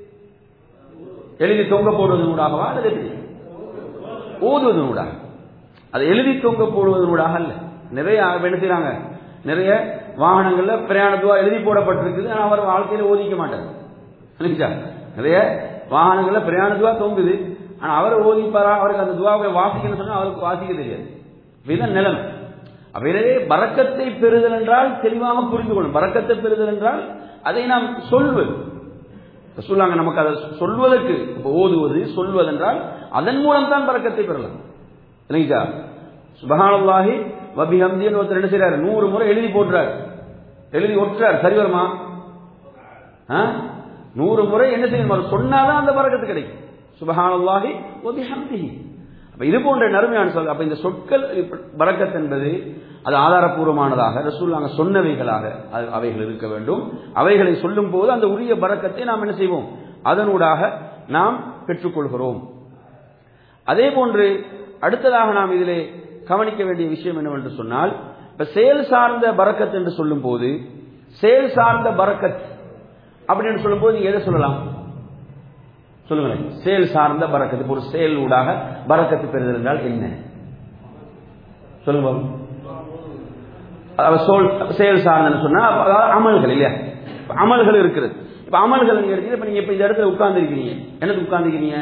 எழுதி தொங்க போடுவதனூடாகவா அல்லது எப்படி ஓதுவதனூடாக அதை எழுதி தொங்க போடுவதனூடாக அல்ல நிறைய என்ன செய்றாங்க நிறைய வாகனங்கள்ல பிரயாணத்துவா எழுதி போடப்பட்டிருக்குது ஆனா அவர் வாழ்க்கையில ஓதிக்க மாட்டார் இல்லைங்களா? நிறைய வாகனங்கள்ல பிரயாணத்துவா தொங்குது ஆனா அவர் ஓதிப்பாரா அவருக்கு அந்த துவாவை வாசிக்கணும்னு சொன்னா அவருக்கு வாசிக்க தெரியாது இதுதான் நிலைமை அவையிலே பறக்கத்தை பெறுதல் என்றால் தெளிவாக புரிந்து கொள்ளும் பறக்கத்தை பெறுதல் என்றால் அதை நாம் சொல்வது சொல்லாங்க நமக்கு அதை சொல்வதற்கு இப்ப ஓதுவது சொல்வதென்றால் அதன் மூலம் தான் பறக்கத்தை பெறலாம் இல்லைங்களா சுபஹானல்லாஹி வபிஹம்தின்னு ஒருத்தர் என்ன செய்றாரு நூறு முறை எழுதி போடுறாரு எழுதி ஒட்டுறாரு சரி வருமா ஆ? நூறு முறை என்ன செய்யணும் அவர் சொன்னாதான் அந்த பறக்கத்து கிடைக்கும் சுபஹானல்லாஹி வபிஹம்திஹி அப்ப இது போன்ற நறுமையான சொல் அப்ப இந்த சொற்கள் இப்ப- பரக்கத் என்பது அது ஆதாரபூர்வமானதாக ரசூல் நாங்கள் சொன்னவைகளாக அது- அவைகள் இருக்க வேண்டும் அவைகளை சொல்லும் போது அந்த உரிய பரக்கத்தை நாம் என்ன செய்வோம் அதனூடாக நாம் பெற்றுக்கொள்கிறோம் அதே போன்று அடுத்ததாக நாம் இதிலே கவனிக்க வேண்டிய விஷயம் என்னவென்று சொன்னால் இப்ப செயல் சார்ந்த பரக்கத் என்று சொல்லும் போது செயல் சார்ந்த பரக்கத் அப்படின்னு சொல்லும்போது நீங்க எதை சொல்லலாம் சொல்லுங்களேன் செயல் சார்ந்த பரக்கத்து இப்ப ஒரு செயல் ஊடாக பரக்கத்து பெறுதல் என்றால் என்ன சொல்லுங்க பாப்போம். அதாவது சொல் செயல் சார்ந்தன்னு சொன்னா அப்ப அதாவது அமல்கள் இல்லையா இப்ப அமல்கள் இருக்கிறது இப்ப அமல்கள் நீங்க எடுத்தீங்க இப்ப நீங்க இப்ப இந்த இடத்துல உட்கார்ந்து இருக்கீங்க என்னது உட்கார்ந்துருக்கீங்க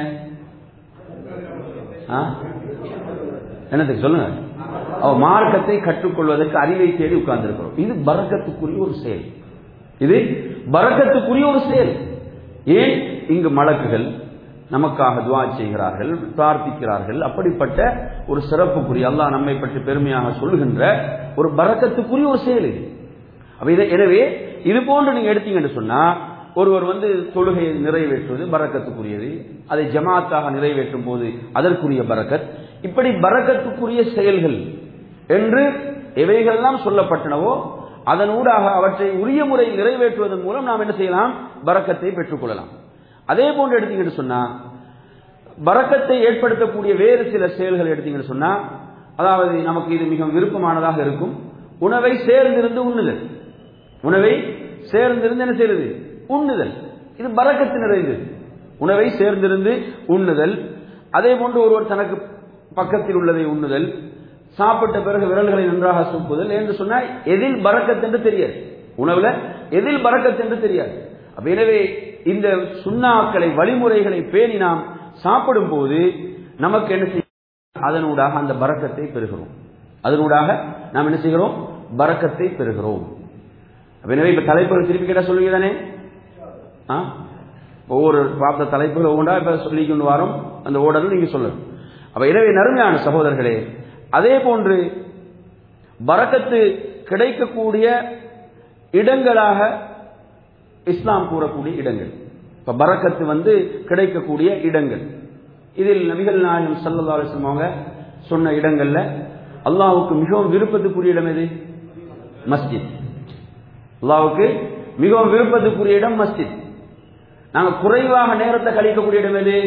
என்னதுக்கு சொல்லுங்க அவ மார்க்கத்தை கற்றுக்கொள்வதற்கு அறிவை தேடி உட்கார்ந்திருக்கிறோம் இது பரக்கத்துக்குரிய ஒரு செயல் இது பரக்கத்துக்குரிய ஒரு செயல் ஏன் இங்கு மலக்குகள் நமக்காக துவா செய்கிறார்கள் பிரார்த்திக்கிறார்கள் அப்படிப்பட்ட ஒரு சிறப்புக்குரிய அல்லாஹ் நம்மை பற்றி பெருமையாக சொல்கின்ற ஒரு பரக்கத்துக்குரிய ஒரு செயல் இது அப்ப இதை எனவே இது போன்று நீங்க எடுத்தீங்கன்னு சொன்னா ஒருவர் வந்து தொழுகையை நிறைவேற்றுவது பரக்கத்துக்குரியது அதை ஜமாத்தாக நிறைவேற்றும் போது அதற்குரிய பரக்கத் இப்படி பரக்கத்துக்குரிய செயல்கள் என்று எவைகளெல்லாம் சொல்லப்பட்டனவோ அதனூடாக அவற்றை உரிய முறை நிறைவேற்றுவதன் மூலம் நாம் என்ன செய்யலாம் பரக்கத்தை பெற்றுக்கொள்ளலாம் அதே போன்று எடுத்தீங்கன்னு சொன்னா பரக்கத்தை ஏற்படுத்தக்கூடிய வேறு சில செயல்கள் எடுத்தீங்கன்னு சொன்னா அதாவது நமக்கு இது மிக விருப்பமானதாக இருக்கும் உணவை சேர்ந்திருந்து உண்ணுதல் உணவை சேர்ந்திருந்து என்ன செய்யறது உண்ணுதல் இது பரக்கத்து நிறைந்தது உணவை சேர்ந்திருந்து உண்ணுதல் அதே போன்று ஒருவர் தனக்கு பக்கத்தில் உள்ளதை உண்ணுதல் சாப்பிட்ட பிறகு விரல்களை நன்றாக சூப்புதல் என்று சொன்னால் எதில் பரக்கத் என்று தெரியாது உணவுல எதில் பரக்கத் என்று தெரியாது அப்ப எனவே இந்த சுண்ணாக்களை வழிமுறைகளை பேணி நாம் சாப்பிடும் போது நமக்கு என்ன செய்ய அதனூடாக அந்த பரக்கத்தை பெறுகிறோம் அதனூடாக நாம் என்ன செய்கிறோம் பரக்கத்தை பெறுகிறோம் அப்ப எனவே இப்ப தலைப்புகள் திருப்பி கேட்டா சொல்லுவீங்க தானே ஆ? ஒவ்வொரு பார்த்த தலைப்புகள் ஒவ்வொன்றா இப்ப சொல்லி கொண்டு வரோம் அந்த ஓடல் நீங்க சொல்லணும் அப்ப எனவே நறுமையான சகோதரர்களே அதே போன்று பரக்கத்து கிடைக்கக்கூடிய இடங்களாக இஸ்லாம் கூறக்கூடிய இடங்கள் இப்ப பரக்கத்து வந்து கிடைக்கக்கூடிய இடங்கள் இதில் நபிகள் நாயகம் சல்லல்லா அலிஸ்லாம் அவங்க சொன்ன இடங்கள்ல அல்லாஹ்வுக்கு மிகவும் விருப்பத்துக்குரிய இடம் எது மஸ்ஜித் அல்லாஹ்வுக்கு மிகவும் விருப்பத்துக்குரிய இடம் மஸ்ஜித் நாங்க குறைவாக நேரத்தை கழிக்கக்கூடிய இடம் எது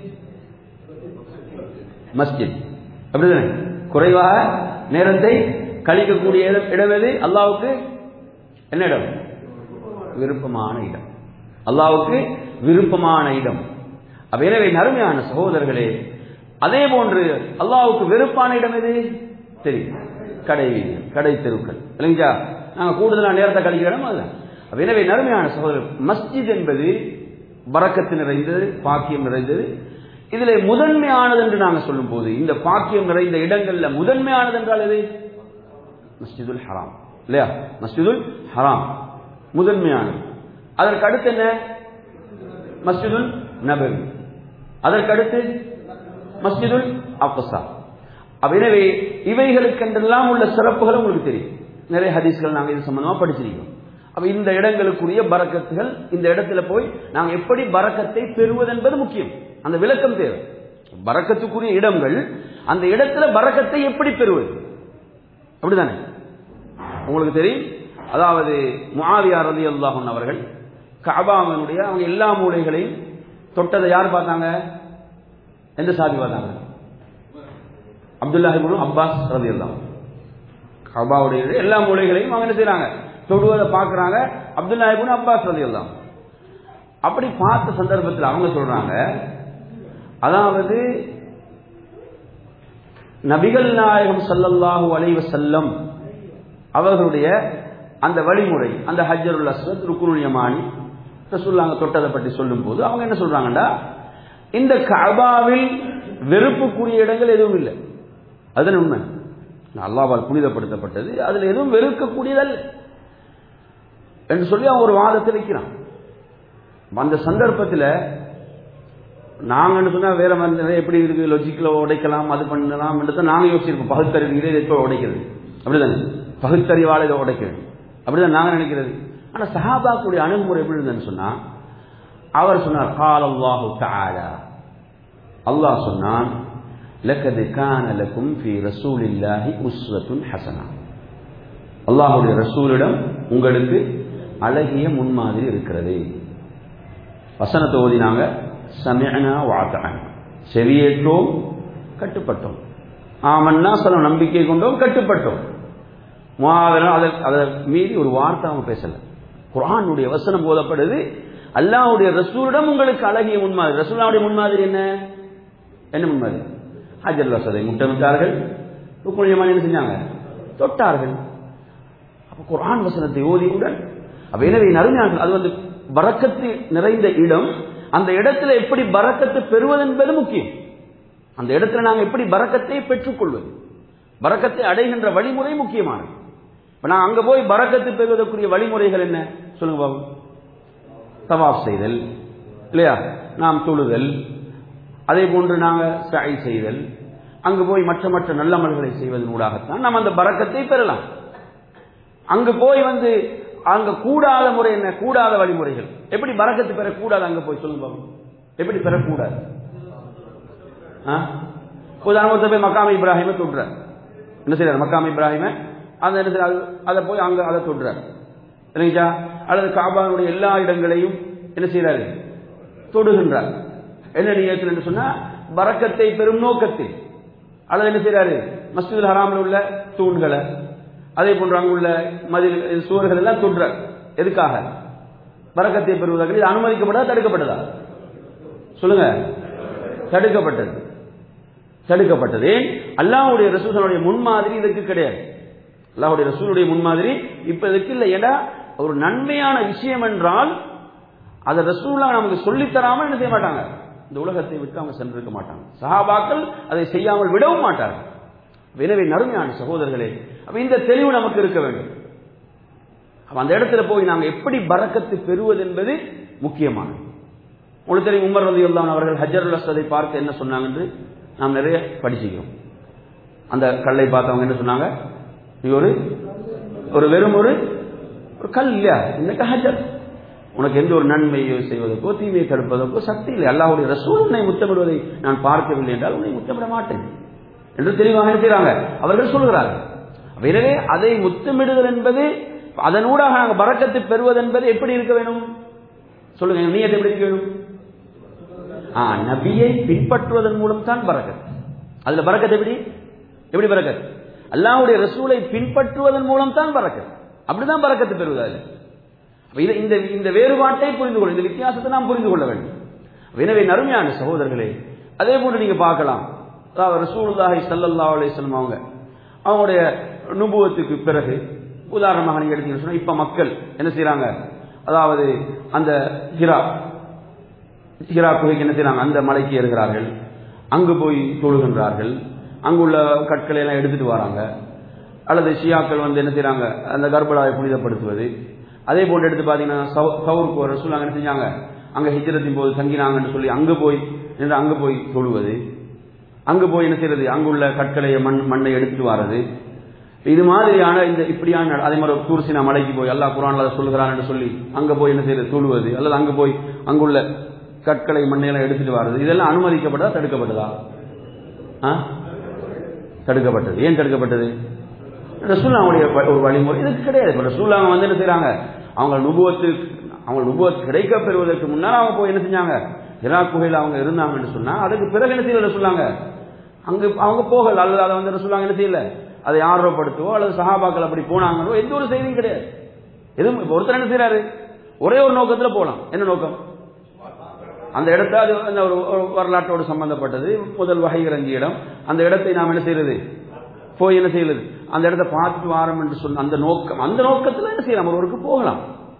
மஸ்ஜித் அப்படிதானே குறைவாக நேரத்தை கழிக்கக்கூடிய இடம் இடம் எது அல்லாஹ்வுக்கு என்ன இடம் விருப்பமான இடம் அல்லாஹ்வுக்கு விருப்பமான இடம் அப்ப எனவே நறுமையான சகோதரர்களே அதே போன்று அல்லாஹ்வுக்கு வெறுப்பான இடம் எது தெரியும் கடை வீதிகள், கடை தெருக்கள் இல்லைங்களா நாங்க கூடுதலான நேரத்தை கழிக்கிற இடம் அதுதான் அப்ப எனவே நறுமையான சகோதரர் மஸ்ஜித் என்பது பரக்கத்து நிறைந்தது பாக்கியம் நிறைந்தது இதுல முதன்மையானது என்று நாங்க சொல்லும் போது இந்த பாக்கியம் நிறைந்த இடங்கள்ல முதன்மையானது என்றால் எது மஸ்ஜிதுல் ஹராம் இல்லையா மஸ்ஜிதுல் ஹராம் முதன்மையானது அதற்கு அடுத்து என்ன மஸ்ஜிதுல் நபவி அதற்கு அடுத்து மஸ்ஜிதுல் அக்ஸா அப்ப எனவே இவைகளுக்கென்றெல்லாம் உள்ள சிறப்புகள் உங்களுக்கு தெரியும் நிறைய ஹதீஸ்கள் நாங்க இது சம்பந்தமா படிச்சிருக்கோம் அப்ப இந்த இடங்களுக்குரிய பரக்கத்துகள் இந்த இடத்துல போய் நாங்க எப்படி பரக்கத்தை பெறுவது என்பது முக்கியம் அந்த விளக்கம் தேவை பரக்கத்துக்குரிய இடங்கள் அந்த இடத்துல பரக்கத்தை எப்படி பெறுவது அப்படிதானே உங்களுக்கு தெரியும் அதாவது முஆவியா ரலியல்லாஹு அன்ஹு அவர்கள் கஅபாவினுடைய அவங்க எல்லா மூலைகளையும் தொட்டதை யார் பார்த்தாங்க எந்த சாதி பார்த்தாங்க அப்துல்லாஹி இப்னு அப்பாஸ் ரலியல்லாஹு கபாவுடைய எல்லா மூலைகளையும் அவங்க என்ன செய்றாங்க தொடுவதை பார்க்கறாங்க அப்துல்லா இப்னு அப்பாஸ் ரலியல்லாஹு அப்படி பார்த்த சந்தர்ப்பத்தில் அவங்க சொல்றாங்க அதாவது நபிகள் நாயகம் ஸல்லல்லாஹு அலைஹி வஸல்லம் அவர்களுடைய அந்த வழிமுறை அந்த ஹஜ்ஜருல் அஸ்வத் ருக்குனுல் யமானி ரசூலுல்லாஹ் தொட்டதை பற்றி சொல்லும்போது அவங்க என்ன சொல்றாங்கடா இந்த கஅபாவில் வெறுப்புக்குரிய இடங்கள் எதுவும் இல்லை அதுதான் உண்மை அல்லாவால் புனிதப்படுத்தப்பட்டது அதுல எதுவும் வெறுக்கக்கூடியதல்ல என்று சொல்லி அவன் ஒரு வாதத்தை வைக்கிறான் அந்த சந்தர்ப்பத்தில் நாங்கன்னு சொன்னா வேற மாதிரி நிறைய எப்படி இருக்கு லொஜிக்கில் உடைக்கலாம் அது பண்ணலாம் தான் நாங்க யோசிச்சிருப்போம் பகுத்தறிவு இதை எப்போ உடைக்கிறது அப்படிதானே பகுத்தறிவால் இதை உடைக்கிறது அப்படிதான் நாங்க நினைக்கிறது ஆனா சஹாபாக்குடைய அணுகுமுறை எப்படி இருந்ததுன்னு சொன்னா அவர் சொன்னார் கால் அல்லாஹு தஆலா அல்லாஹ் சொன்னான் லக்கது கான லக்கும் ஃபி ரசூலில்லாஹி உஸ்வத்துன் ஹசனா அல்லாஹ்வுடைய ரசூலிடம் உங்களுக்கு அழகிய முன்மாதிரி இருக்கிறது வசனத்தை ஓதினாங்க சமிஅனா வாத்தஅன் செவியேற்றோம் கட்டுப்பட்டோம் ஆமன்னா சொல்ல நம்பிக்கை கொண்டோம் கட்டுப்பட்டோம் முஆவிரன் அதை அதை மீறி ஒரு வார்த்தை அவங்க பேசல குர்ஆனுடைய வசனம் போதப்படுது அல்லாஹ்வுடைய ரசூலிடம் உங்களுக்கு அழகிய முன்மாதிரி ரசூலுடைய முன்மாதிரி என்ன என்ன முன்மாதிரி ஹஜர் வசதை முட்டமிட்டார்கள் ருக்குனியமான என்ன செஞ்சாங்க தொட்டார்கள் அப்ப குர்ஆன் வசனத்தை ஓதியுடன் அப்ப எனவே நறுமையார்கள் அது வந்து பறக்கத்து நிறைந்த இடம் அந்த இடத்துல எப்படி பறக்கத்து பெறுவது என்பது முக்கியம் அந்த இடத்துல நாங்கள் எப்படி பறக்கத்தை பெற்றுக்கொள்வது பறக்கத்தை அடைகின்ற வழிமுறை முக்கியமானது இப்ப நான் அங்க போய் பறக்கத்து பெறுவதற்குரிய வழிமுறைகள் என்ன சொல்லுங்க பாபு தவாப் செய்தல் இல்லையா நாம் தொழுதல் அதே போன்று நாங்கள் சை செய்தல் அங்கு போய் மற்ற மற்ற நல்லமல்களை செய்வதன் ஊடாகத்தான் நாம் அந்த பறக்கத்தை பெறலாம் அங்கு போய் வந்து அங்க கூடாத முறை என்ன கூடாத வழிமுறைகள் எப்படி பறக்கத்து பெறக்கூடாது அங்க போய் சொல்லுங்க பாபு எப்படி பெறக்கூடாது உதாரணத்தை போய் மக்காம இப்ராஹிம தொடுறார் என்ன செய்யறாரு மக்காம இப்ராஹிம அந்த என்ன செய்யறாரு அதை போய் அங்க அதை தொடுறார் இல்லைங்களா அல்லது காபானுடைய எல்லா இடங்களையும் என்ன செய்யறாரு தொடுகின்றார் என்ன நியத்தில் என்று சொன்னா பறக்கத்தை பெறும் நோக்கத்தில் அல்லது என்ன செய்யறாரு மஸ்ஜிதுல் ஹராமில் உள்ள தூண்களை அதே போன்று அங்குள்ள மதில் சுவர்கள் எல்லாம் தொடுறார் எதுக்காக பறக்கத்தை பெறுவதாக இது அனுமதிக்கப்பட்டதா தடுக்கப்பட்டதா சொல்லுங்க தடுக்கப்பட்டது தடுக்கப்பட்டது அல்லாஹ்வுடைய ரசூலுடைய முன்மாதிரி இதற்கு கிடையாது அல்லாஹ்வுடைய ரசூலுடைய முன்மாதிரி இப்ப இதுக்கு இல்லை ஏன்னா ஒரு நன்மையான விஷயம் என்றால் அதை ரசூலா நமக்கு சொல்லித்தராம என்ன செய்ய மாட்டாங்க இந்த உலகத்தை விட்டு அவங்க சென்றிருக்க மாட்டாங்க சஹாபாக்கள் அதை செய்யாமல் விடவும் மாட்டார்கள் எனவே நறுமையான சகோதரர்களே அப்ப இந்த தெளிவு நமக்கு இருக்க வேண்டும் அப்ப அந்த இடத்துல போய் நாங்கள் எப்படி பறக்கத்து பெறுவது என்பது முக்கியமானது உங்களுக்கு தெரியும் உமர் ரதி அவர்கள் ஹஜருல் அஸ்வதை பார்த்து என்ன சொன்னாங்க என்று நாம் நிறைய படிச்சுக்கிறோம் அந்த கல்லை பார்த்தவங்க என்ன சொன்னாங்க நீ ஒரு ஒரு வெறும் ஒரு ஒரு கல் இல்லையா இன்னைக்கு ஹஜர் உனக்கு எந்த ஒரு நன்மையோ செய்வதற்கோ தீமையை தடுப்பதற்கோ சக்தி இல்லை அல்லாவுடைய ரசூல் உன்னை முத்தமிடுவதை நான் பார்க்கவில்லை என்றால் உன்னை முத்தமிட மாட்டேன் என்று தெளிவாக இருக்கிறாங்க அவர்கள் சொல்கிறார்கள் எனவே அதை முத்தமிடுதல் என்பது அதனூடாக நாங்கள் பறக்கத்தை பெறுவது என்பது எப்படி இருக்க வேணும் சொல்லுங்க நீயத்தை எப்படி இருக்க வேணும் ஆ நபியை பின்பற்றுவதன் மூலம் தான் பறக்கத் அதுல பறக்கத் எப்படி எப்படி பறக்கத் அல்லாவுடைய ரசூலை பின்பற்றுவதன் மூலம் தான் பறக்கத் அப்படிதான் பறக்கத்து பெறுவது அது இது இந்த இந்த வேறுபாட்டை புரிந்து கொள்ள இந்த வித்தியாசத்தை நாம் புரிந்து கொள்ள வேண்டும் எனவே நறுமையான சகோதரர்களே அதே போன்று நீங்க பார்க்கலாம் அதாவது ரசூலுல்லாஹி ஸல்லல்லாஹு அலைஹி வஸல்லம் அவங்க அவங்களுடைய நுபுவத்துக்கு பிறகு உதாரணமாக நீங்க எடுத்தீங்கன்னு சொன்னா இப்ப மக்கள் என்ன செய்யறாங்க அதாவது அந்த ஹிரா ஹிரா குகைக்கு என்ன செய்யறாங்க அந்த மலைக்கு ஏறுகிறார்கள் அங்கு போய் தொழுகின்றார்கள் அங்குள்ள கற்களை எல்லாம் எடுத்துட்டு வராங்க அல்லது ஷியாக்கள் வந்து என்ன செய்யறாங்க அந்த கர்ப்பலாவை புனிதப்படுத்துவது அதே போன்று எடுத்து பார்த்தீங்கன்னா சவுருக்கு ஒரு ரசூல் என்ன செஞ்சாங்க அங்க ஹிஜரத்தின் போது தங்கினாங்கன்னு சொல்லி அங்கு போய் நின்று அங்கு போய் தொழுவது அங்கு போய் என்ன செய்யறது அங்குள்ள கற்களை மண் மண்ணை எடுத்துட்டு வர்றது இது மாதிரியான இந்த இப்படியான அதே மாதிரி தூர்சினா மலைக்கு போய் அல்லா குரான் அதை சொல்லுகிறான் என்று சொல்லி அங்க போய் என்ன செய்யறது தொழுவது அல்லது அங்கு போய் அங்குள்ள கற்களை மண்ணையெல்லாம் எடுத்துட்டு வர்றது இதெல்லாம் அனுமதிக்கப்பட்டதா தடுக்கப்பட்டதா தடுக்கப்பட்டது ஏன் தடுக்கப்பட்டது ரசூல்லாவுடைய வ- ஒரு வழிமுறை இதுக்கு கிடையாது இப்ப ரசூல்லாங்க வந்து என்ன செய்றாங்க அவங்க நுபுவத்து அவங்க நுபுவத் கிடைக்க பெறுவதற்கு முன்னால் அவங்க போய் என்ன செஞ்சாங்க ஹிரா குகையில் அவங்க இருந்தாங்கன்னு சொன்னா அதுக்கு பிறகு என்ன செய்யல சொல்லாங்க அங்க அவங்க போகல அல்லது அதை வந்து ரசூல்லாங்க என்ன செய்யல அதை ஆர்வப்படுத்தவோ அல்லது சஹாபாக்கள் அப்படி போனாங்களோ எந்த ஒரு செய்தியும் கிடையாது எதுவும் இப்ப ஒருத்தர் என்ன செய்யறாரு ஒரே ஒரு நோக்கத்துல போலாம் என்ன நோக்கம் அந்த இடத்த அது அந்த ஒரு ஒரு வரலாற்றோடு சம்பந்தப்பட்டது முதல் வகை இறங்கிய இடம் அந்த இடத்தை நாம் என்ன செய்யறது போய் என்ன செய்யறது அந்த இடத்தை பார்த்துட்டு வாரம் என்று சொன்ன அந்த நோக்கம் அந்த நோக்கத்தில் என்ன செய்யலாம் ஒருவருக்கு போகலாம்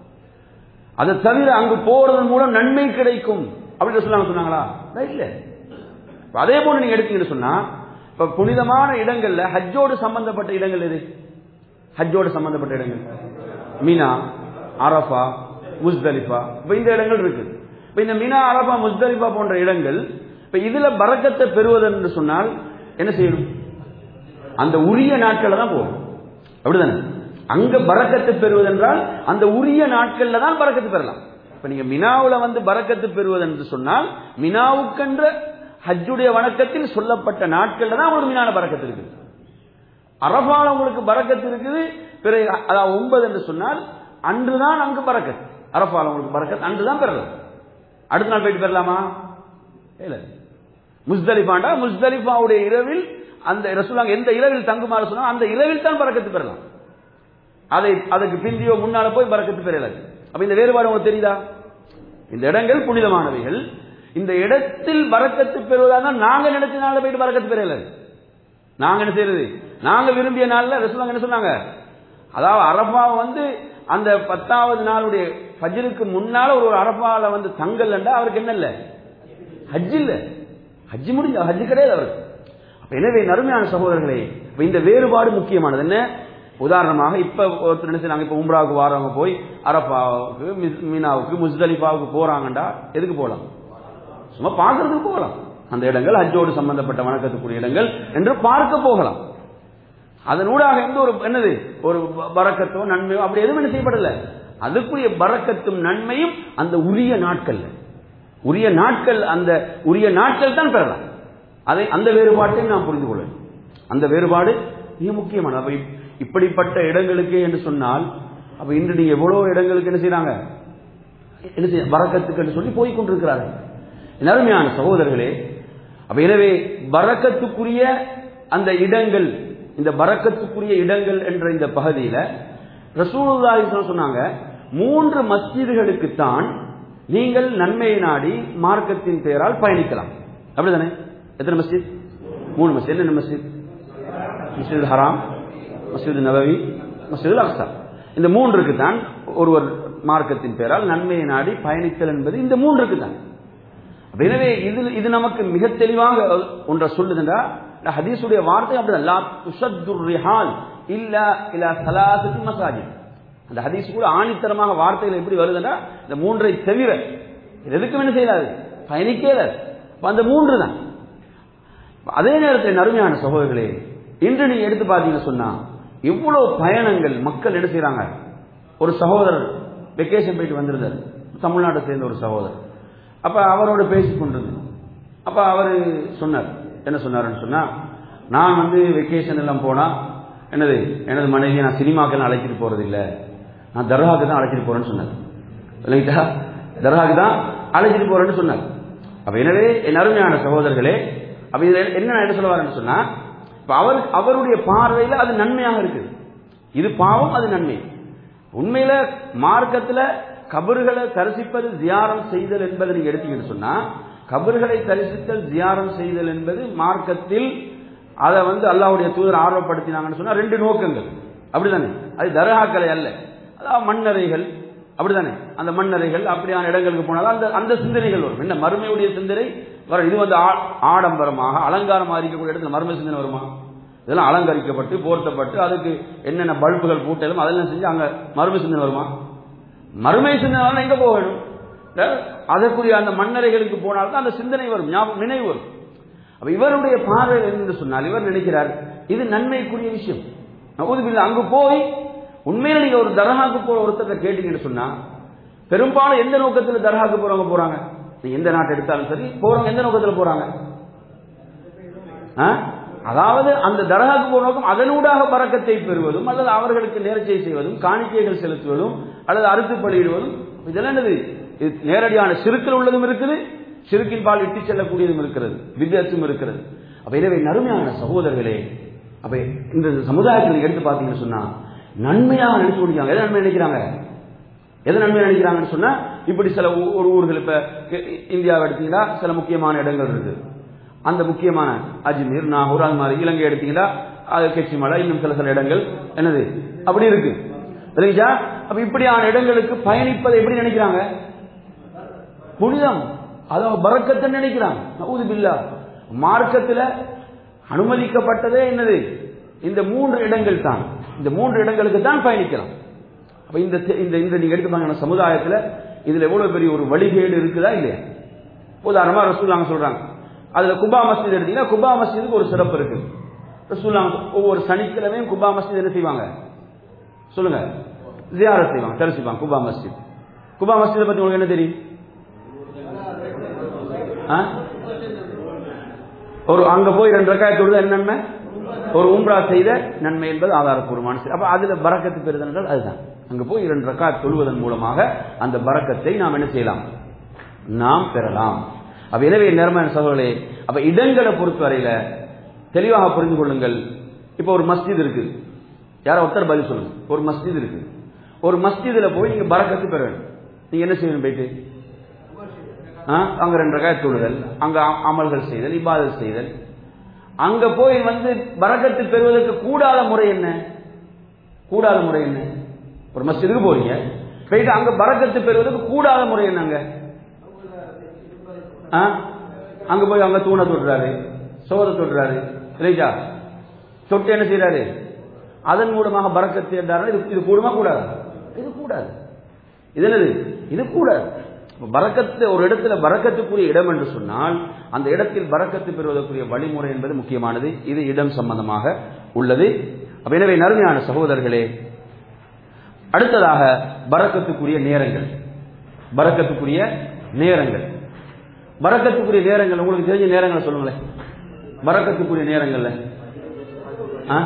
அதை தவிர அங்கு போறதன் மூலம் நன்மை கிடைக்கும் அப்படின்னு சொல்லாம சொன்னாங்களா இல்ல இப்ப அதே போல நீங்க எடுத்தீங்கன்னு சொன்னா இப்ப புனிதமான இடங்கள்ல ஹஜ்ஜோடு சம்பந்தப்பட்ட இடங்கள் எது ஹஜ்ஜோடு சம்பந்தப்பட்ட இடங்கள் மீனா அரஃபா முஸ்தலிஃபா இப்ப இந்த இடங்கள் இருக்கு இப்ப இந்த மீனா அரஃபா முஸ்தலிஃபா போன்ற இடங்கள் இப்ப இதுல பறக்கத்தை பெறுவது என்று சொன்னால் என்ன செய்யணும் அந்த உரிய நாட்கள்ல தான் போகும் அப்படிதானே அங்க பறக்கத்து பெறுவதென்றால் அந்த உரிய நாட்கள்ல தான் பறக்கத்து பெறலாம் இப்ப நீங்க மினாவுல வந்து பறக்கத்து பெறுவது என்று சொன்னால் மினாவுக்கென்ற ஹஜ்ஜுடைய வணக்கத்தில் சொல்லப்பட்ட நாட்கள்ல தான் உங்களுக்கு மினால பறக்கத்து இருக்குது அரபால உங்களுக்கு பறக்கத்து இருக்குது பிறகு அதாவது ஒன்பது என்று சொன்னால் அன்றுதான் அங்கு பறக்கத் அரபால உங்களுக்கு பறக்கத் அன்றுதான் பெறலாம் அடுத்த நாள் போயிட்டு பெறலாமா இல்ல முஸ்தலிஃபாண்டா முஸ்தலிஃபாவுடைய இரவில் அந்த ரசூலாங்க எந்த இரவில் தங்குமாறு சொன்னா அந்த இரவில் தான் பறக்கத்து பெறலாம் அதை அதுக்கு பிந்தியோ முன்னால போய் பறக்கத்து பெறலாது அப்ப இந்த வேறுபாடு உங்களுக்கு தெரியுதா இந்த இடங்கள் புனிதமானவைகள் இந்த இடத்தில் பறக்கத்து பெறுவதாக நாங்க நினைச்ச நாள்ல போயிட்டு பறக்கத்து பெறல நாங்க என்ன செய்யறது நாங்க விரும்பிய நாள்ல ரசூலாங்க என்ன சொன்னாங்க அதாவது அரபா வந்து அந்த பத்தாவது நாளுடைய ஃபஜ்ருக்கு முன்னால ஒரு ஒரு அரபால வந்து தங்கல்ண்டா அவருக்கு என்ன இல்ல ஹஜ் இல்ல ஹஜ் முடிஞ்ச ஹஜ் கிடையாது அவருக்கு அப்ப எனவே நறுமையான சகோதரர்களே இப்ப இந்த வேறுபாடு முக்கியமானது என்ன உதாரணமாக இப்ப ஒருத்தர் என்ன செய்றாங்க இப்ப உம்ராவுக்கு வாரவங்க போய் அரபாவுக்கு மிஸ்- மீனாவுக்கு முஸ்தலிஃபாவுக்கு போறாங்கண்டா எதுக்கு போலாம் சும்மா பார்க்கறதுக்கு போகலாம் அந்த இடங்கள் ஹஜ்ஜோடு சம்பந்தப்பட்ட வணக்கத்துக்குரிய இடங்கள் என்று பார்க்க போகலாம் அதனூடாக எந்த ஒரு என்னது ஒரு ப- பரக்கத்தோ நன்மையோ அப்படி எதுவும் என்ன செய்யப்படல அதுக்குரிய பரக்கத்தும் நன்மையும் அந்த உரிய நாட்கள் உரிய நாட்கள் அந்த உரிய நாட்கள் தான் பெறலாம் அதை அந்த வேறுபாட்டையும் நாம் புரிந்து கொள்ள வேண்டும். அந்த வேறுபாடு மிக முக்கியமானது அப்ப இப்- இப்படிப்பட்ட இடங்களுக்கு என்று சொன்னால் அப்ப இன்று நீங்க எவ்வளவு இடங்களுக்கு என்ன செய்றாங்க என்ன செய்ய பறக்கத்துக்கு என்று சொல்லி போய் கொண்டிருக்கிறார்கள் என் அருமையான சகோதரர்களே அப்ப எனவே பறக்கத்துக்குரிய அந்த இடங்கள் இந்த பறக்கத்துக்குரிய இடங்கள் என்ற இந்த பகுதியில ரசூலுல்லாஹி ஸல்லல்லாஹு அலைஹி சொன்னாங்க மூன்று மஸ்ஜிதுகளுக்கு தான் நீங்கள் நன்மையை நாடி மார்க்கத்தின் பெயரால் பயணிக்கலாம் அப்படிதானே எத்தனை மஸ்ஜித் மூணு மஸ்ஜித் என்னென்ன மஸ்ஜித் மஸ்ஜித் ஹராம் மஸ்ஜித் நபவி மஸ்ஜித் அக்ஸா இந்த மூன்றுக்கு தான் ஒருவர் மார்க்கத்தின் பெயரால் நன்மையை நாடி பயணித்தல் என்பது இந்த மூன்றுக்கு தான் அப்ப எனவே இது இது நமக்கு மிக தெளிவாக ஒன்றை சொல்லுதுண்டா இந்த ஹதீஸுடைய வார்த்தை அப்படிதான் லா துஷத்துர் ரிஹால் இல்ல இலா சலாசத்தி மசாஜித் அந்த ஹதீஸ் கூட ஆணித்தரமாக வார்த்தைகள் எப்படி வருதுன்னா இந்த மூன்றை தவிர இது எதுக்கும் என்ன செய்யலாது பயணிக்கல அப்ப அந்த மூன்று தான் அதே நேரத்தில் நறுமையான சகோதரர்களே இன்று நீங்க எடுத்து பார்த்தீங்கன்னு சொன்னா எவ்வளவு பயணங்கள் மக்கள் என்ன செய்றாங்க ஒரு சகோதரர் வெக்கேஷன் போயிட்டு வந்திருந்தார் தமிழ்நாட்டை சேர்ந்த ஒரு சகோதரர் அப்ப அவரோட பேசிக் கொண்டிருந்தேன் அப்ப அவர் சொன்னார் என்ன சொன்னாருன்னு சொன்னா நான் வந்து வெக்கேஷன் எல்லாம் போனா என்னது எனது மனைவியை நான் சினிமாக்கெல்லாம் அழைச்சிட்டு போறது இல்ல நான் தர்காவுக்கு தான் அழைச்சிட்டு போறேன்னு சொன்னார் இல்லைங்களா தர்காவுக்கு தான் அழைச்சிட்டு போறேன்னு சொன்னார் அப்ப எனவே என் அருமையான சகோதரர்களே அப்ப இதுல என்ன நான் என்ன சொல்ல வரேன்னு சொன்னா இப்ப அவர் அவருடைய பார்வையில அது நன்மையாக இருக்குது இது பாவம் அது நன்மை உண்மையில மார்க்கத்துல கபறுகளை தரிசிப்பது தியாரம் செய்தல் என்பதை நீங்க எடுத்தீங்கன்னு சொன்னா கபறுகளை தரிசித்தல் தியாரம் செய்தல் என்பது மார்க்கத்தில் அதை வந்து அல்லாஹ்வுடைய தூதர் ஆர்வப்படுத்தினாங்கன்னு சொன்னா ரெண்டு நோக்கங்கள் அப்படிதானே அது தர்காக்களை அல்ல அதாவது மண்ணறைகள் அப்படிதானே அந்த மண்ணறைகள் அப்படியான இடங்களுக்கு போனாலும் அந்த அந்த சிந்தனைகள் வரும் என்ன மறுமையுடைய சிந்தனை வரும் இது வந்து ஆ- ஆடம்பரமாக அலங்காரமாக இருக்கக்கூடிய இடத்துல மர்ம சிந்தனை வருமா இதெல்லாம் அலங்கரிக்கப்பட்டு போர்த்தப்பட்டு அதுக்கு என்னென்ன பல்புகள் பூட்டலும் அதெல்லாம் செஞ்சு அங்க மறுமை சிந்தனை வருமா மறுமை சிந்தனை வரணும் எங்க போக வேணும் அஹ் அதற்குரிய அந்த மண்ணறைகளுக்கு போனால்தான் அந்த சிந்தனை வரும் ஞாபகம் நினைவு வரும் அப்ப இவருடைய பார்வையில் என்று சொன்னால் இவர் நினைக்கிறார் இது நன்மைக்குரிய விஷயம் நவுதுபில்லா அங்கு போய் உண்மையில நீங்க ஒரு தர்காக்கு போற ஒருத்தரை கேட்டீங்கன்னு சொன்னா பெரும்பாலும் எந்த நோக்கத்துல தர்காக்கு போறவங்க போறாங்க நீங்க எந்த நாட்டை எடுத்தாலும் சரி போறவங்க எந்த நோக்கத்துல போறாங்க ஆ? அதாவது அந்த தர்காக்கு போன நோக்கம் அதனூடாக பறக்கத்தை பெறுவதும் அல்லது அவர்களுக்கு நேர்ச்சை செய்வதும் காணிக்கைகள் செலுத்துவதும் அல்லது அறுத்து பலியிடுவதும் இதெல்லாம் என்னது இது நேரடியான சிறுக்கில் உள்ளதும் இருக்குது சிறுக்கின் பால் இட்டு செல்லக்கூடியதும் இருக்கிறது வித்தியாசம் இருக்கிறது அப்ப எனவே நறுமையான சகோதரர்களே அப்ப இந்த சமுதாயத்தில் நீங்க எடுத்து பார்த்தீங்கன்னு சொன்னா நன்மையாக நினைச்சு முடிக்கிறாங்க எதை நன்மை நினைக்கிறாங்க எதை நன்மை நினைக்கிறாங்கன்னு சொன்னா இப்படி சில ஊ- ஒரு ஊர்கள் இப்ப இ- இந்தியாவை எடுத்தீங்கன்னா சில முக்கியமான இடங்கள் இருக்கு அந்த முக்கியமான அஜ்மீர் நாகூர் அது மாதிரி இலங்கை எடுத்தீங்கன்னா அது கெச்சிமலை இன்னும் சில சில இடங்கள் என்னது அப்படி இருக்கு சரிங்களா அப்ப இப்படியான இடங்களுக்கு பயணிப்பதை எப்படி நினைக்கிறாங்க புனிதம் அதாவது பறக்கத்தை நினைக்கிறாங்க நவுது பில்லா மார்க்கத்துல அனுமதிக்கப்பட்டதே என்னது இந்த மூன்று இடங்கள் தான் இந்த மூன்று இடங்களுக்கு தான் பயணிக்கலாம் அப்ப இந்த இந்த இந்த நீங்க எடுத்து பாருங்க சமுதாயத்துல இதுல எவ்வளவு பெரிய ஒரு வழிகேடு இருக்குதா இல்லையா உதாரணமா ரசூல்லாங்க சொல்றாங்க அதுல குபா மஸ்ஜித் எடுத்தீங்கன்னா குபா மஸ்ஜிதுக்கு ஒரு சிறப்பு இருக்கு ரசூல்லாங்க ஒவ்வொரு சனிக்கிழமையும் குபா மஸ்ஜித் என்ன செய்வாங்க சொல்லுங்க ஜியாரத் செய்வாங்க தரிசிப்பாங்க குபா மஸ்ஜித் குபா மஸ்ஜிதை பத்தி உங்களுக்கு என்ன தெரியும் ஆ? ஒரு அங்க போய் ரெண்டு ரக்காய் தொழுது என்ன நன்மை ஒரு உம்ரா செய்த நன்மை என்பது ஆதாரப்பூர்வமான செய்தி. அப்ப அதுல பரக்கத்து பெறுதல் என்றால் அதுதான் அங்க போய் இரண்டு ரக்காய் தொழுவதன் மூலமாக அந்த பரக்கத்தை நாம் என்ன செய்யலாம் நாம் பெறலாம் அப்ப எனவே நேர்மையான சகோதரர்களே அப்ப இடங்களை பொறுத்தவரையில தெளிவாக புரிந்து கொள்ளுங்கள் இப்ப ஒரு மஸ்ஜித் இருக்கு யாரோ ஒருத்தர் பதில் சொல்லுங்க ஒரு மஸ்ஜித் இருக்கு ஒரு மஸ்ஜிதுல போய் நீங்க பரக்கத்து பெற வேண்டும் நீங்க என்ன செய்யணும் போயிட்டு ஆ? அங்க ரெண்டு ரகாய் தொழுதல் அங்க அ- அமல்கள் செய்தல் இபாதல் செய்தல் அங்க போய் வந்து பரக்கத்து பெறுவதற்கு கூடாத முறை என்ன கூடாத முறை என்ன ஒரு மஸ்ஜிதுக்கு போறீங்க போயிட்டு அங்க பரக்கத்து பெறுவதற்கு கூடாத முறை என்னங்க ஆ? அங்க போய் அங்க தூணை தொடுறாரு சோதை தொடுறாரு இல்லையா தொட்டு என்ன செய்யறாரு அதன் மூலமாக பரக்கத்து என்றாரு இது இது கூடுமா கூடாது இது கூடாது இது என்னது இது கூடாது அப்ப பரக்கத்து ஒரு இடத்துல பரக்கத்துக்குரிய இடம் என்று சொன்னால் அந்த இடத்தில் பரக்கத்து பெறுவதற்குரிய வழிமுறை என்பது முக்கியமானது இது இடம் சம்பந்தமாக உள்ளது அப்ப எனவே நறுமையான சகோதரர்களே அடுத்ததாக பரக்கத்துக்குரிய நேரங்கள் பரக்கத்துக்குரிய நேரங்கள் பரக்கத்துக்குரிய நேரங்கள் உங்களுக்கு தெரிஞ்ச நேரங்களை சொல்லுங்களேன் பரக்கத்துக்குரிய நேரங்கள்ல ஆ?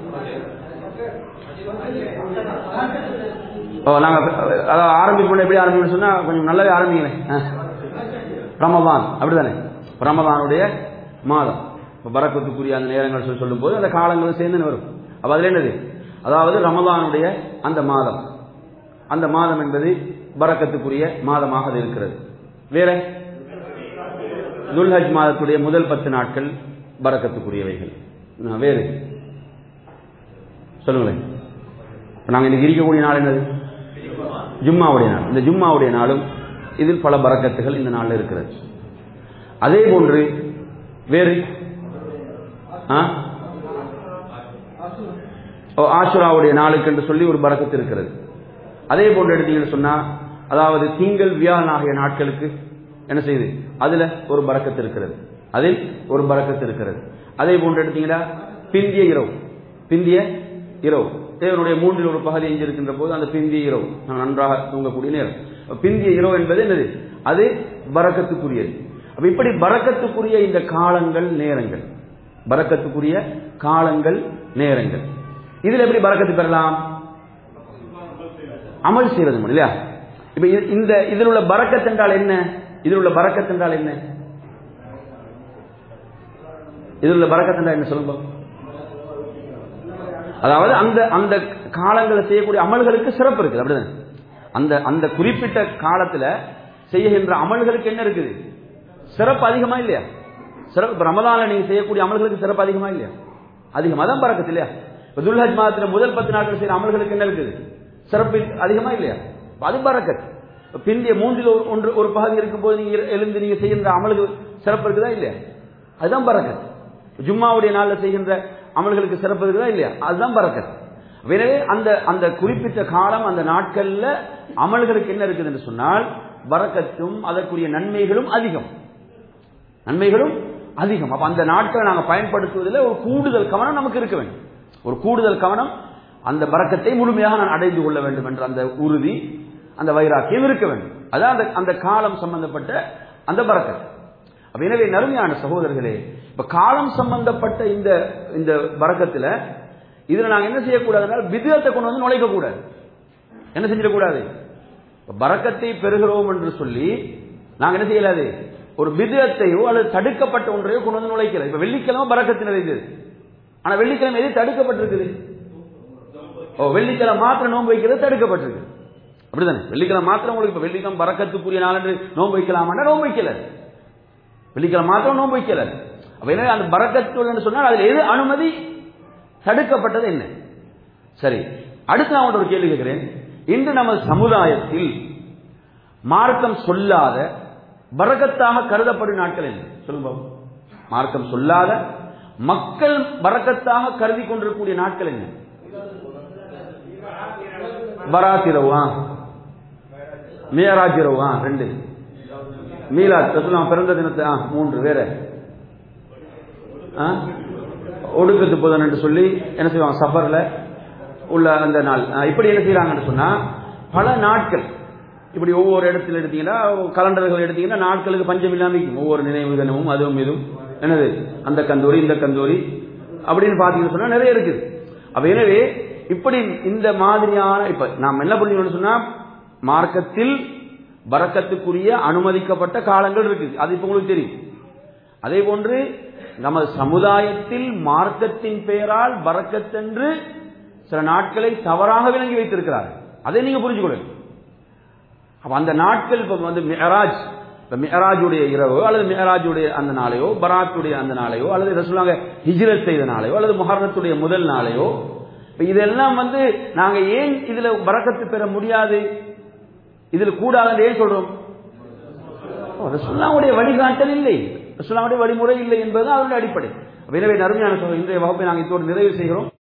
ஓ நாங்க அதாவது ஆரம்பிக்கணும் எப்படி ஆரம்பிக்கணும் சொன்னா கொஞ்சம் நல்லாவே ஆரம்பிங்களேன் ஆ. ரமதான் அப்படிதானே ரமதானுடைய மாதம் இப்போ பரக்கத்துக்குரிய அந்த நேரங்கள் சொல்லி சொல்லும்போது அந்த காலங்களும் சேர்ந்து வரும் அப்ப அதுல என்னது அதாவது ரமதானுடைய அந்த மாதம் அந்த மாதம் என்பது பரக்கத்துக்குரிய மாதமாக அது இருக்கிறது வேற துல்ஹஜ் மாதத்துடைய முதல் பத்து நாட்கள் பரக்கத்துக்குரியவைகள் ஆ, வேறு சொல்லுங்களேன் இப்ப நாங்க இன்னைக்கு இருக்கக்கூடிய நாள் என்னது ஜும்மாவுடைய நாள் இந்த ஜும்மாவுடைய நாளும் இதில் பல பரக்கத்துகள் இந்த நாளில் இருக்கிறது அதே போன்று வேறு ஆ? ஓ, ஆஷுராவுடைய நாளுக்கு என்று சொல்லி ஒரு பரக்கத்து இருக்கிறது அதே போன்று எடுத்தீங்கன்னு சொன்னா அதாவது திங்கள் வியாழன் ஆகிய நாட்களுக்கு என்ன செய்யுது அதுல ஒரு பரக்கத்து இருக்கிறது அதில் ஒரு பரக்கத்து இருக்கிறது அதே போன்று எடுத்தீங்கன்னா பிந்திய இரவு பிந்திய இரவு தேவனுடைய மூன்றில் ஒரு பகுதி எஞ்சிருக்கின்ற போது அந்த பிந்திய இரவு நாம் நன்றாக தூங்கக்கூடிய நேரம் பிந்திய இரவு என்பது என்னது அது பரக்கத்துக்குரியது அப்ப இப்படி பரக்கத்துக்குரிய இந்த காலங்கள் நேரங்கள் பரக்கத்துக்குரிய காலங்கள் நேரங்கள் இதுல எப்படி பரக்கத்து பெறலாம் அமல் செய்வது மூலம் இல்லையா இப்ப இது- இந்த இதில் உள்ள பரக்கத் என்றால் என்ன இதில் உள்ள பரக்கத் என்றால் என்ன இதில் உள்ள பரக்கத் என்றால் என்ன சொல்லுங்க அதாவது அந்த அந்த காலங்களில் செய்யக்கூடிய அமல்களுக்கு சிறப்பு இருக்குது அப்படிதானே அந்த அந்த குறிப்பிட்ட காலத்துல செய்கின்ற அமல்களுக்கு என்ன இருக்குது சிறப்பு அதிகமா இல்லையா சிறப்பு இப்ப ரமலான்ல நீங்க செய்யக்கூடிய அமல்களுக்கு சிறப்பு அதிகமா இல்லையா அதிகமா தான் பறக்கத்து இல்லையா இப்ப துல்ஹஜ் மாதத்துல முதல் பத்து நாட்கள் செய்யற அமல்களுக்கு என்ன இருக்குது சிறப்பு அதிகமா இல்லையா இப்ப அது பறக்கத் பிந்திய மூன்றில் ஒரு- ஒன்று ஒரு பகுதி இருக்கும்போது நீங்க எழுந்து நீங்க செய்கின்ற அமல்கள் சிறப்பு இருக்குதா இல்லையா அதுதான் பறக்கத் ஜும்மாவுடைய நாள்ல செய்கின்ற அமல்களுக்கு சிறப்பு இருக்குதா இல்லையா அதுதான் பறக்கத் எனவே அந்த அந்த குறிப்பிட்ட காலம் அந்த நாட்கள்ல அமல்களுக்கு என்ன இருக்குது என்று சொன்னால் பறக்கத்தும் அதற்குரிய நன்மைகளும் அதிகம் நன்மைகளும் அதிகம் அப்ப அந்த நாட்களை நாங்க பயன்படுத்துவதில் ஒரு கூடுதல் கவனம் நமக்கு இருக்க வேண்டும் ஒரு கூடுதல் கவனம் அந்த பறக்கத்தை முழுமையாக நான் அடைந்து கொள்ள வேண்டும் என்ற அந்த உறுதி அந்த வைராக்கியம் இருக்க வேண்டும் அதான் அந்த அந்த காலம் சம்பந்தப்பட்ட அந்த பறக்கத் அப்ப எனவே நறுமையான சகோதரர்களே இப்ப காலம் சம்பந்தப்பட்ட இந்த இந்த பறக்கத்துல இதுல நாங்க என்ன செய்யக்கூடாதுன்னா விதத்தை கொண்டு வந்து நுழைக்க கூடாது என்ன செஞ்சிடக்கூடாது இப்ப பறக்கத்தை பெறுகிறோம் என்று சொல்லி நாங்க என்ன செய்யலாது ஒரு விதத்தையோ அல்லது தடுக்கப்பட்ட ஒன்றையோ கொண்டு வந்து நுழைக்கல இப்ப வெள்ளிக்கிழமை பறக்கத்து நிறைந்தது ஆனா வெள்ளிக்கிழமை எது தடுக்கப்பட்டிருக்குது ஓ வெள்ளிக்கிழமை மாத்திரம் நோன்பு வைக்கிறது தடுக்கப்பட்டிருக்கு அப்படிதானே வெள்ளிக்கிழமை மாத்திரம் உங்களுக்கு இப்ப வெள்ளிக்கிழமை பறக்கத்துக்குரிய நாள் என்று நோன்பு வைக்கலாமான்னா நோன்பு வைக்கல வெள்ளிக்கிழமை மாத்திரம் நோன்பு வைக்கல அப்ப எனவே அந்த பறக்கத்து சொன்னால் அதுல எது அனுமதி தடுக்கப்பட்டது என்ன சரி அடுத்து நான் ஒரு கேள்வி கேட்கிறேன் இன்று நமது சமுதாயத்தில் மார்க்கம் சொல்லாத பரக்கத்தாக கருதப்படும் நாட்கள் என்ன சொல்லுங்க பாப்போம். மார்க்கம் சொல்லாத மக்கள் பரக்கத்தாக கருதி கொண்டிருக்கக்கூடிய நாட்கள் என்ன பராத் இரவு ஆ மேராஜ் இரவு ஆ ரெண்டு மீலாத் ரசூலுல்லாஹ் பிறந்த தினத்தை ஆ மூன்று வேற ஆ? ஒடுக்கத்து புதன் என்று சொல்லி என்ன செய்வாங்க சஃபர்ல உள்ள அந்த நாள் ஆ, இப்படி என்ன செய்யறாங்கன்னு சொன்னா பல நாட்கள் இப்படி ஒவ்வொரு இடத்துல எடுத்தீங்கன்னா கலண்டர்கள் எடுத்தீங்கன்னா நாட்களுக்கு பஞ்சம் இல்லாம இருக்கும் ஒவ்வொரு நினைவு தினமும் அதுவும் இதுவும் என்னது அந்த கந்தூரி இந்த கந்தூரி அப்படின்னு பாத்தீங்கன்னு சொன்னா நிறைய இருக்குது அப்ப எனவே இப்படி இந்த மாதிரியான இப்ப நாம் என்ன புரிஞ்சுக்கணும்னு சொன்னா மார்க்கத்தில் பறக்கத்துக்குரிய அனுமதிக்கப்பட்ட காலங்கள் இருக்கு அது இப்ப உங்களுக்கு தெரியும் அதே போன்று நமது சமுதாயத்தில் மார்க்கத்தின் பெயரால் பறக்கத்தென்று சில நாட்களை தவறாக விளங்கி வைத்திருக்கிறார்கள் அதை நீங்க புரிஞ்சுக்கொள்ளுங்க அப்ப அந்த நாட்கள் இப்ப வந்து மிஹராஜ் இப்ப மிஹராஜுடைய இரவு அல்லது மிஹராஜுடைய அந்த நாளையோ பராத்துடைய அந்த நாளையோ அல்லது ரசூலாங்க ஹிஜ்ரத் செய்த நாளையோ அல்லது முஹர்ரத்துடைய முதல் நாளையோ இப்ப இதெல்லாம் வந்து நாங்க ஏன் இதுல பறக்கத்து பெற முடியாது இதுல கூடாதுன்னு ஏன் சொல்றோம் ஓ, ரசூலுல்லாஹ்வுடைய வழிகாட்டல் இல்லை ரசூலுல்லாஹ்வுடைய வழிமுறை இல்லை என்பது அதனுடைய அடிப்படை அப்ப எனவே நறுமையான சொல்ற இன்றைய வகுப்பை நாங்கள் இதோடு நிறைவு செய்கிறோம்